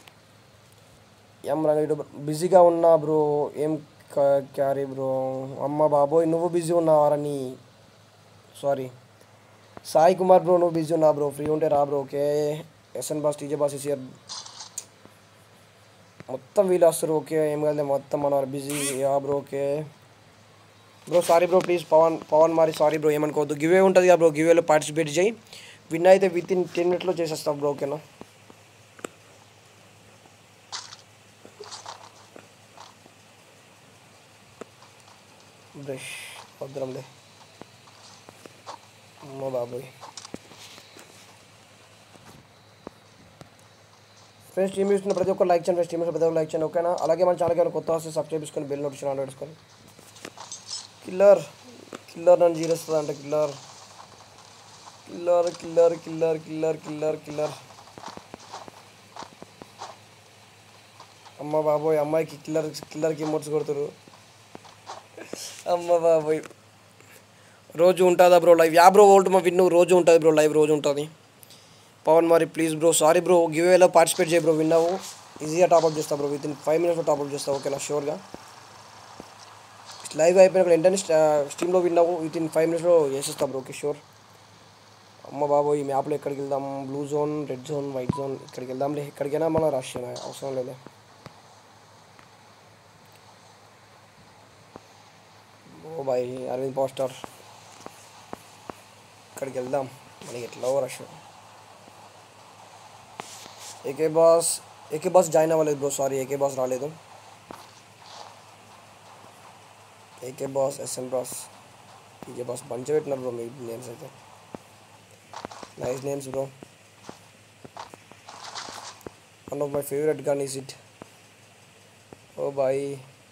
ఏం రంగ బిజీగా ఉన్నా బ్రో ఏం క- క్యారీ బ్రో అమ్మ బాబోయ్ నువ్వు బిజీ ఉన్నావారా నీ సారీ సాయి కుమార్ బ్రో నువ్వు బిజీ ఉన్నా బ్రో ఫ్రీ ఉంటే రా bro okay SN boss TJ boss year మొత్తం వీళ్ళు వస్తారు ఓకే ఏం కాదు మొత్తం మన busy yeah bro okay bro sorry bro please Pavan Pavan మరి సారీ బ్రో ఏమనుకోవద్దు గివే ఉంటుంది కదా బ్రో గివేలో పార్టిసిపేట్ చేయి విన్ అయితే విత్ ఇన్ టెన్ మినిట్లో చేసేస్తాం బ్రో ఓకేనా బ్రష్ వద్దురంలే అమ్మ బాబోయ్ ఫ్రెండ్స్ టీమ్ చూస్తున్న ప్రతి ఒక్కరు లైక్ చేయండి ఫ్రెండ్స్ టీమ్ ప్రతి ఒక్కరు లైక్ చేయండి ఓకేనా అలాగే మన ఛానల్కి ఏమైనా కొత్త వస్తే సబ్స్క్రైబ్ చేసుకొని బెల్ నోటిఫికేషన్ ఆన్ పెట్టుకొని కిల్లర్ కిల్లర్ నన్ను జీరొస్తుంది అంట killer killer killer killer killer killer killer అమ్మ బాబోయ్ అమ్మాయికి కిల్లర్ కిల్లర్కి ఇమోట్స్ కొడుతురు అమ్మ బాబోయ్ రోజు ఉంటుందా bro live yeah bro old మా విన్ను రోజు ఉంటుంది బ్రో లైవ్ రోజు ఉంటుంది పవన్ మరి ప్లీజ్ బ్రో సారీ బ్రో గివేలో పార్టిసిపేట్ చేయ బ్రో విన్నావు ఈజీగా టాప్అప్ చేస్తా బ్రో విత్ ఇన్ ఫైవ్ మినిట్స్లో టాప్అప్ చేస్తా ఓకేనా షూర్గా లైవ్ అయిపోయినాక వెంటనే స్టీమ్లో విన్నావు విత్ ఇన్ ఫైవ్ మినిట్స్లో వేసేస్తా బ్రో ఓకే షూర్ అమ్మ బాబోయ్ ఈ మ్యాప్లో ఎక్కడికి వెళ్దాం blue zone red zone white zone ఇక్కడికి వెళ్దాంలే ఎక్కడికైనా మన రష్ అవసరం లేదు ఓ బాయ్ అరవింద్ పోస్టర్ ఇక్కడికి వెళ్దాం మనకి ఎట్లా rush AK boss AK boss join అవ్వలేదు బ్రో సారీ ఏకే బాస్ రాలేదు AK boss SN boss AK boss bunch పెట్టినారు బ్రో మీ నేమ్స్ అయితే nice names bro one of my favourite gun is it oh boy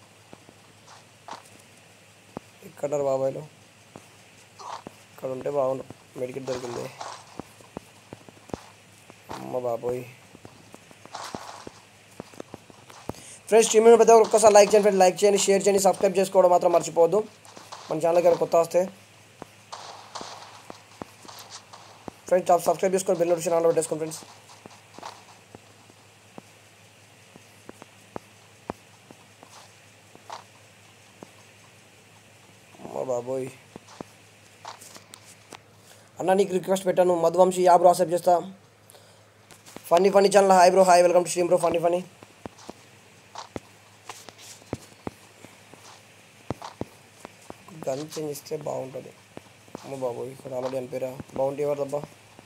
ఇక్కడ బాబాయ్లు ఇక్కడ ఉంటే బాగుండు మెడికెట్ దొరికింది అమ్మ బాబోయ్ ఫ్రెండ్స్ స్ట్రీమ్ ప్రతి ఒక్కరు ఒక్కసారి లైక్ చేయండి ఫ్రెండ్స్ లైక్ చేయండి షేర్ చేయండి సబ్స్క్రైబ్ చేసుకోవడం మాత్రం మర్చిపోవద్దు మన ఛానల్కి ఎవరు కొత్త వస్తే ఫ్రెండ్స్ సబ్స్క్రైబ్ చేసుకొని బెల్ నోటిఫికేషన్ ఆన్లో పెట్టేసుకోండి ఫ్రెండ్స్ అమ్మ బాబోయ్ అన్న నీకు రిక్వెస్ట్ పెట్టాను మధువంశీ యా బ్రో యాక్సెప్ట్ చేస్తా funny funny channel hi bro hi welcome to stream bro funny funny gun change ఇస్తే బాగుంటుంది అమ్మ బాబోయ్ ఇక్కడ ఆల్రెడీ అనిపోయారా బాగుంటే ఎవరు దబ్బా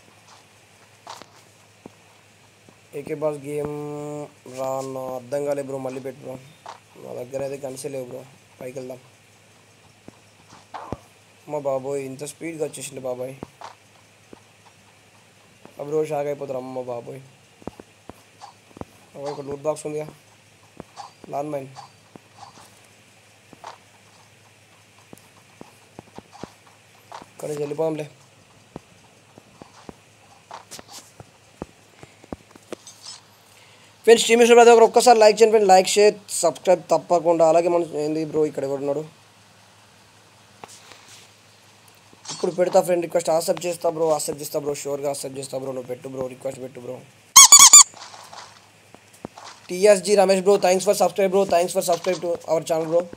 ఏకే బాస్ గేమ్ రా అన్న అర్థం కాలే బ్రో మళ్ళీ పెట్టు బ్రో నా దగ్గర అయితే గన్సే లేవు బ్రో పైకి వెళ్దాం అమ్మ బాబోయ్ ఇంత స్పీడ్గా వచ్చేసింది బాబాయ్ ఆ బ్రో షాక్ అయిపోతారు అమ్మ బాబోయ్ అవ్వ, ఇక్కడ లూట్ బాక్స్ ఉందిగా లాన్ మైన్ ఇక్కడ నుంచి వెళ్ళిపోదాంలే ఫ్రెండ్స్ స్ట్రీమ్ ప్రతి ఒక్కరు ఒక్కసారి లైక్ చేయండి ఫ్రెండ్ లైక్ షేర్ సబ్స్క్రైబ్ తప్పకుండా అలాగే మన ఏంది బ్రో ఇక్కడ ఎవరున్నాడు ఇప్పుడు పెడతా ఫ్రెండ్ రిక్వెస్ట్ యాక్సెప్ట్ చేస్తా బ్రో యాక్సెప్ట్ చేస్తా బ్రో షూర్గా యాక్సెప్ట్ చేస్తా బ్రో నువ్వు పెట్టు బ్రో రిక్వెస్ట్ పెట్టు bro TSG Ramesh bro thanks for subscribe bro thanks for subscribe to our channel bro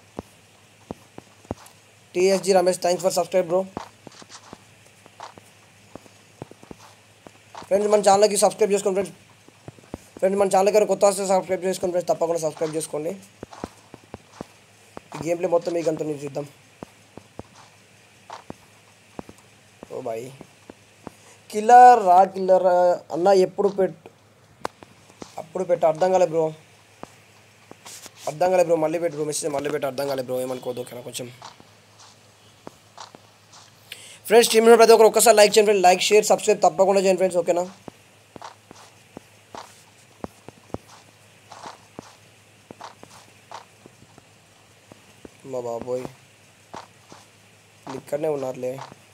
TSG Ramesh thanks for subscribe bro friends మన ఛానల్కి సబ్స్క్రైబ్ చేసుకోండి ఫ్రెండ్స్ ఫ్రెండ్స్ మన ఛానల్ గారు కొత్త వస్తే సబ్స్క్రైబ్ చేసుకోండి ఫ్రెండ్స్ తప్పకుండా సబ్స్క్రైబ్ చేసుకోండి ఈ గేమ్ ప్లే మొత్తం మీకు అంతా నేను చూద్దాం ఓ బాయ్ కిల్లర్ రా కిల్లర్ అన్న ఎప్పుడు పెట్టు అప్పుడు పెట్టు అర్థం కాలే బ్రో అర్థం కాలే బ్రో మళ్ళీ పెట్టు బ్రో మెసేజ్ మళ్ళీ పెట్టు అర్థం కాలే బ్రో ఏమనుకోదు ఓకేనా కొంచెం ఫ్రెండ్స్ టీమ్ ప్రతి ఒక్కరు ఒక్కసారి లైక్ చేయండి ఫ్రెండ్స్ లైక్ షేర్ సబ్స్క్రైబ్ తప్పకుండా చేయండి ఫ్రెండ్స్ ఓకేనా మా బాబోయ్ వీళ్ళు ఇక్కడనే ఉన్నారులే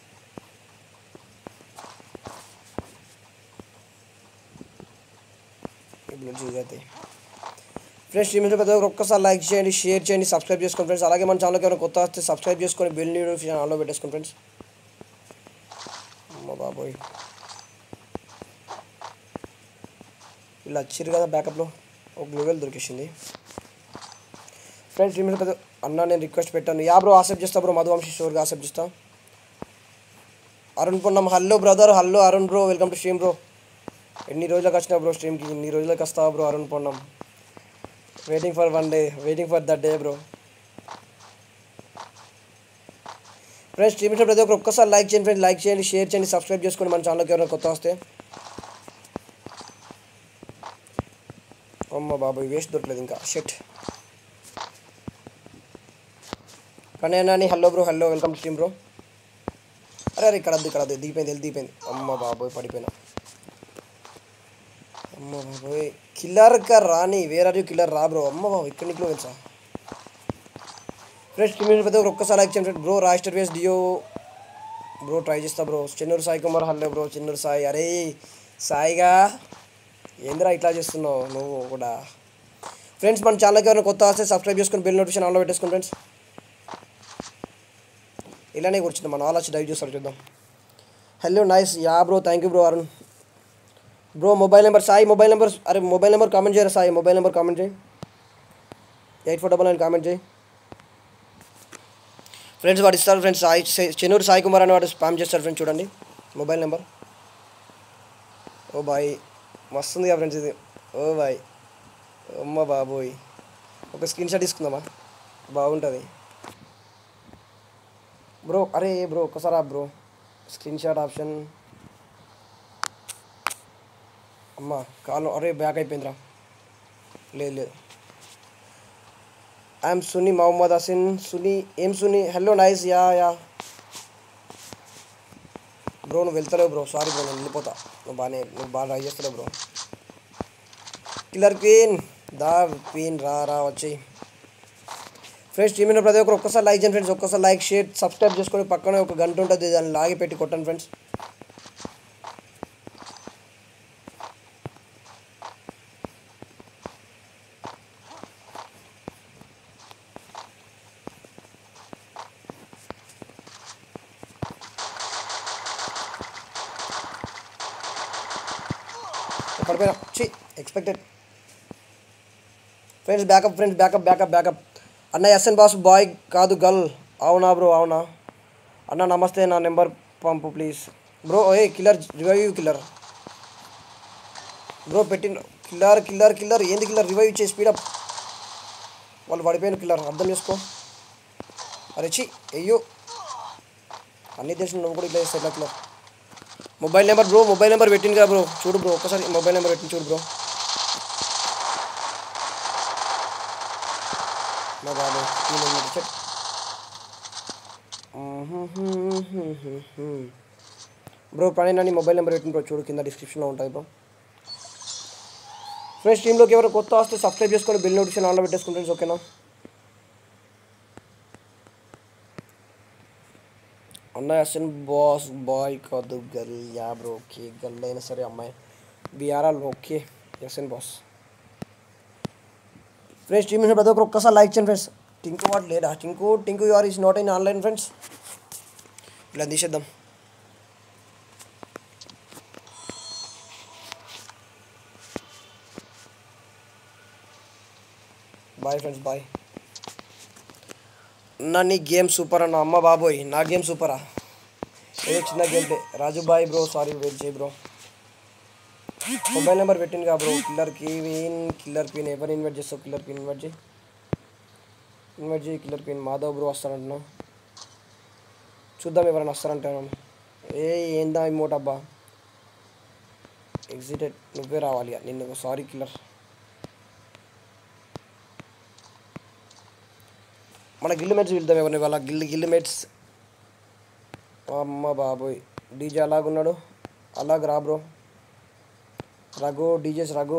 ఇప్పుడు చూసైతే ఫ్రెండ్స్ ఈ మీద ప్రతి ఒక్కరు ఒక్కసారి లైక్ చేయండి షేర్ చేయండి సబ్స్క్రైబ్ చేసుకోండి ఫ్రెండ్స్ అలాగే మన ఛానల్కి ఎవరైనా కొత్త వస్తే సబ్స్క్రైబ్ చేసుకొని బెల్ నోటిఫికేషన్ ఆన్లో పెట్టేసుకోండి ఫ్రెండ్స్ అమ్మ బాబోయ్ వీళ్ళు వచ్చిర్రు కదా బ్యాకప్లో ఒక గ్లూవెల్ దొరికేసింది ఫ్రెండ్స్ రిమైన్ కదా అన్న నేను రిక్వెస్ట్ పెట్టాను యా బ్రో యాక్సెప్ట్ చేస్తా బ్రో మధువంశీ షోర్గా యాక్సెప్ట్ చేస్తా Arun Ponnam hello brother hello Arun bro welcome to stream bro ఎన్ని రోజులకు వచ్చినా బ్రో స్ట్రీమ్కి ఇన్ని రోజులకు వస్తావా bro Arun Ponnam waiting for one day waiting for that day bro friends stream ప్రతి ఒక్కరు ఒక్కసారి లైక్ చేయండి ఫ్రెండ్స్ లైక్ చేయండి షేర్ చేయండి సబ్స్క్రైబ్ చేసుకోండి మన ఛానల్కి ఎవరైనా కొత్త వస్తే అమ్మ బాబాయ్ వేస్ట్ దొరకలేదు ఇంకా షెట్ కానీ Nani hello bro hello welcome to stream bro అరే అరే ఇక్కడ వద్దు ఇక్కడ వద్దు దిగిపోయింది వెళ్ళి దిగిపోయింది అమ్మ బాబోయ్ పడిపోయినా అమ్మ బాబోయ్ కిల్లర్ కా రాని వేర్ ఆర్ యూ కిల్లర్ రా బ్రో అమ్మ బాబు ఇక్కడ నీకు తెలుసా ఫ్రెండ్స్ టీమ్ ప్రతి ఒక్కరు ఒక్కసారి లైక్ చేయండి బ్రో రాయిస్టర్ వేస్ డియో బ్రో ట్రై చేస్తా bro Chennuru Sai Kumar hello bro Chennuru Sai అరే సాయిగా ఏందిరా ఇట్లా చేస్తున్నావు నువ్వు కూడా ఫ్రెండ్స్ మన ఛానల్కి ఎవరైనా కొత్త వస్తే సబ్స్క్రైబ్ చేసుకొని బెల్ నోటిఫికేషన్ ఆన్లో పెట్టేసుకోండి ఫ్రెండ్స్ ఇలానే కూర్చుందాం మన ఆలోచి డైవ్ చేస్తారు చూద్దాం hello nice yeah bro thank you bro Arun bro mobile number Sai mobile number అరే మొబైల్ నెంబర్ కామెంట్ చేయరా సాయి మొబైల్ నెంబర్ కామెంట్ చేయి eight four double nine comment చేయి ఫ్రెండ్స్ వాడు ఇస్తారు ఫ్రెండ్స్ సాయి సే- చెన్నూరు సాయి కుమార్ అని వాడు స్పామ్ చేస్తారు ఫ్రెండ్స్ చూడండి మొబైల్ నెంబర్ ఓ బాయ్ మస్తుంది కదా ఫ్రెండ్స్ ఇది ఓ బాయ్ అమ్మ బాబోయ్ ఒక స్క్రీన్ షాట్ తీసుకుందామా బాగుంటుంది బ్రో అరే బ్రో ఒక్కసారి బ్రో స్క్రీన్ షాట్ ఆప్షన్ అమ్మా కాలు అరే బ్యాక్ అయిపోయిందిరా లేదు లేదు ఐఎమ్ సునీ మహమ్మద్ హసిన్ సునీ ఏం Suni hello nice yeah yeah bro నువ్వు వెళ్తలేవు బ్రో సారీ బ్రో నేను వెళ్ళిపోతా నువ్వు బాగానే నువ్వు బాగా ట్రై చేస్తలేవు బ్రో కిల్లర్ క్వీన్ దా పీన్ రా రా వచ్చేయి ఫ్రెండ్స్ టీమ్ ప్రతి ఒక్కరు ఒక్కసారి లైక్ చేయండి ఫ్రెండ్స్ ఒక్కసారి లైక్ షేర్ సబ్స్క్రైబ్ చేసుకొని పక్కనే ఒక గంట ఉంటుంది దాన్ని లాగి పెట్టి కొట్టండి ఫ్రెండ్స్ పడిపోయినా చి expected friends backup friends backup backup backup అన్న ఎస్ఎన్ బాస్ బాయ్ కాదు గర్ల్ అవునా బ్రో అవునా అన్న నమస్తే నా నెంబర్ పంపు ప్లీజ్ బ్రో ఏ కిల్లర్ రివైవ్ కిల్లర్ బ్రో పెట్టిన కిల్లర్ కిల్లర్ కిల్లర్ ఏంది కిల్లర్ రివైవ్ ఇచ్చే స్పీడప్ వాళ్ళు పడిపోయిన కిల్లర్ అర్థం చేసుకో అరే చి అయ్యో అన్నీ తెలిసిన నువ్వు కూడా ఇట్లా చేస్తా ఇట్లా killer mobile number bro mobile number పెట్టింది కదా బ్రో చూడు బ్రో ఒక్కసారి మొబైల్ నెంబర్ పెట్టింది చూడు బ్రో మా బాబు ఈ నెంబర్ చెప్ బ్రో ప్రణయ్ అని మొబైల్ నెంబర్ పెట్టింది బ్రో చూడు కింద డిస్క్రిప్షన్లో ఉంటుంది బ్రో ఫ్రెండ్స్ టీంలోకి ఎవరు కొత్త వస్తే సబ్స్క్రైబ్ చేసుకొని బిల్ నోటిఫికేషన్ ఆన్లో పెట్టేసుకుంటే ఓకేనా అన్న ఎస్ఎన్ బాస్ బాయ్ కాదు girl yeah bro okay girl అయినా సరే అమ్మాయి బీఆర్ఆల్ okay SN boss friends team ప్రతి ఒక్కరు ఒక్కసారి లైక్ చేయండి ఫ్రెండ్స్ టింకు వాడు లేడా Tinku Tinku your is not in online friends ఇలా తీసేద్దాం బాయ్ ఫ్రెండ్స్ బాయ్ నా నీ గేమ్ సూపర్ అన్న అమ్మ బాబోయ్ నా గేమ్ సూపరా ఏదో చిన్న game play Raju boy bro sorry wait చేయి బ్రో మొబైల్ నెంబర్ పెట్టింది కా బ్రో కిల్లర్ పీన్ కిల్లర్ పీన్ ఎవరు ఇన్వైట్ చేస్తావు కిల్లర్ పీన్ ఇన్వైట్ చేయి ఇన్వైట్ చేయి కిల్లర్ పీన్ మాధవ్ బ్రో వస్తానంటున్నా చూద్దాం ఎవరైనా వస్తారంటాను ఏ ఏందా ఇమోట్ అబ్బా ఎగ్జిటెడ్ నువ్వే రావాలి ఇక. నిన్ను సారీ కిల్లర్ మన గిల్లు మేట్స్ వెళ్తాం ఎవరిని వాళ్ళ గిల్లు గిల్లు మేట్స్ అమ్మ బాబోయ్ డీజే అలాగున్నాడు అలాగ రా బ్రో రఘు డీజేస్ రఘు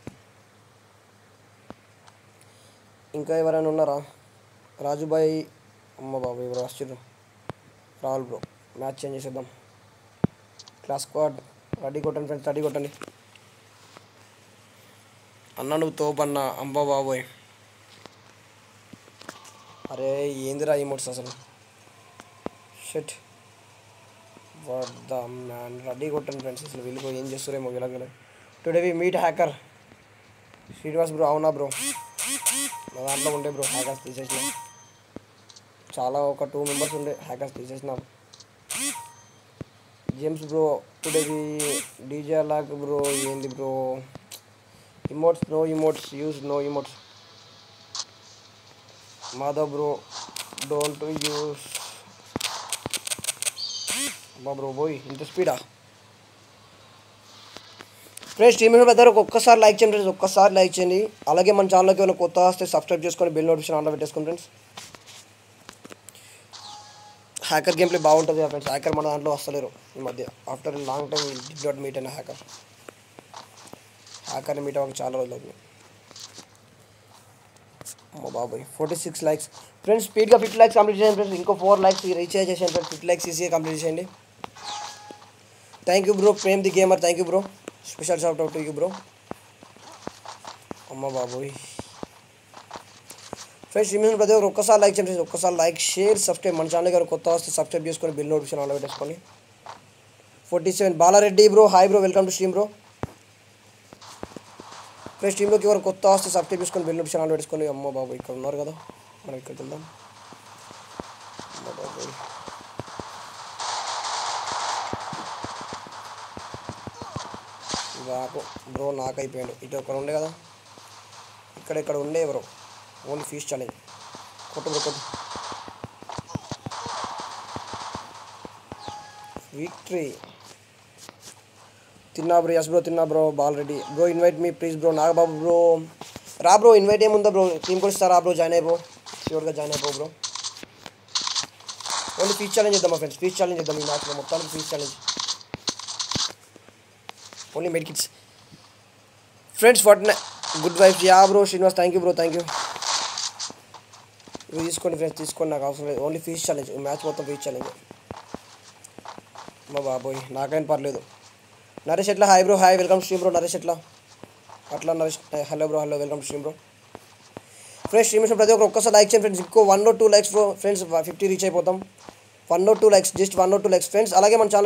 ఇంకా ఎవరైనా ఉన్నారా రాజుబాయ్ అమ్మ బాబు ఎవరు వచ్చిర్రు రాహుల్ బ్రో మ్యాచ్ చేంజ్ చేసేద్దాం క్లాస్ స్క్వాడ్ రెడీ కొట్టండి ఫ్రెండ్స్ రెడీ కొట్టండి అన్న నువ్వు తోపన్న అమ్మ బాబోయ్ అరే ఏందిరా ఇమోట్స్ అసలు shit what the man ready కొట్టండి ఫ్రెండ్స్ అసలు వీళ్ళు ఏం చేస్తారేమో వీళ్ళకి today we meet hacker Srinivas bro అవునా బ్రో నా దాంట్లో ఉండే బ్రో హ్యాకర్స్ తీసేసిన చాలా ఒక టూ మెంబర్స్ ఉండే హ్యాకర్స్ తీసేసినారు James bro today we DJ lock bro ఏంది bro emotes no emotes use no emotes Madhav bro don't use మా బ్రో పోయి ఇంత స్పీడా ఫ్రెండ్స్ టీమ్ పెద్దరు ఒక్కసారి లైక్ చేయండి ఫ్రెండ్స్ ఒక్కసారి లైక్ చేయండి అలాగే మన ఛానల్కి ఏమైనా కొత్త వస్తే సబ్స్క్రైబ్ చేసుకొని బెల్ నోటిఫికేషన్ ఆన్లో పెట్టేసుకోండి ఫ్రెండ్స్ హ్యాకర్ గేమ్ ప్లే బాగుంటుంది కదా ఫ్రెండ్స్ హ్యాకర్ మన దాంట్లో వస్తలేరు ఈ మధ్య ఆఫ్టర్ లాంగ్ టైం డి నాట్ మీట్ అయిన హ్యాకర్ హ్యాకర్ని మీట్ అవ్వక చాలా రోజులు అవుతుంది అమ్మ బాబాయ్ ఫోర్టీ సిక్స్ లైక్స్ ఫ్రెండ్స్ స్పీడ్గా ఫిఫ్టీ లైక్స్ కంప్లీట్ చేయండి ఫ్రెండ్స్ ఇంకో ఫోర్ లైక్స్ రీచ్ చేసేయండి ఫ్రెండ్స్ ఫిఫ్టీ లైక్స్ ఈజీగా కంప్లీట్ చేయండి thank you bro Prem the gamer thank you bro special shout out you bro అమ్మ బాబోయ్ ఫ్రెండ్స్ ఈ మీద ప్రతి ఒక్కరు ఒక్కసారి లైక్ చేయండి friends. ఒక్కసారి లైక్ షేర్ సబ్స్క్రైబ్ మన ఛానల్ గారు కొత్త వస్తే సబ్స్క్రైబ్ చేసుకొని బిల్ నోటిఫికేషన్ ఆన్ పెట్టేసుకోండి forty seven Balareddy bro hi bro welcome to stream bro friends టీంలోకి ఎవరు కొత్త వస్తే సబ్స్క్రైబ్ చేసుకొని బిల్ నోటిఫికేషన్ ఆన్ పెట్టుకొని అమ్మ బాబు ఇక్కడ ఉన్నారు కదా మనం ఇక్కడికి వెళ్దాం అమ్మ బాబోయ్ నాకు బ్రో నాకు అయిపోయాడు ఇటు ఒకరు ఉండే కదా ఇక్కడ ఇక్కడ ఉండే బ్రో ఓన్లీ ఫీస్ ఛాలెంజ్ కొట్టు బ్రో కొట్టు విక్టరీ తిన్నా బ్రో ఎస్ బ్రో తిన్నా bro ball ready bro invite me please bro Nagababu bro రా బ్రో ఇన్వైట్ ఏముందా బ్రో టీం కూడా ఇస్తారా బ్రో జాయిన్ అయిపో షూర్గా జాయిన్ అయిపో బ్రో ఓన్లీ ఫీస్ ఛాలెంజ్ చేద్దాం మా ఫ్రెండ్స్ ఫీస్ ఛాలెంజ్ చేద్దాం ఈ మ్యాచ్లో మొత్తానికి fist challenge only medkits friends forty good wife yeah bro Srinivas thank you bro thank you ఇవి తీసుకోండి ఫ్రెండ్స్ తీసుకోండి నాకు అవసరం లేదు ఓన్లీ ఫీజ్ ఛాలెంజ్ మ్యాచ్ మొత్తం ఫీజ్ ఛాలెంజ్ మా బాబోయ్ నాకైనా పర్లేదు నరేష్ ఎట్లా hi bro hi welcome stream bro Naresh ఎట్లా అట్లా Naresh hello bro hello welcome stream bro friends stream ప్రతి ఒక్కరు ఒక్కసారి లైక్ చేయండి ఫ్రెండ్స్ ఇంకో one oh two likes bro friends fifty reach అయిపోతాం one oh two likes just one oh two likes friends అలాగే మన ఛానల్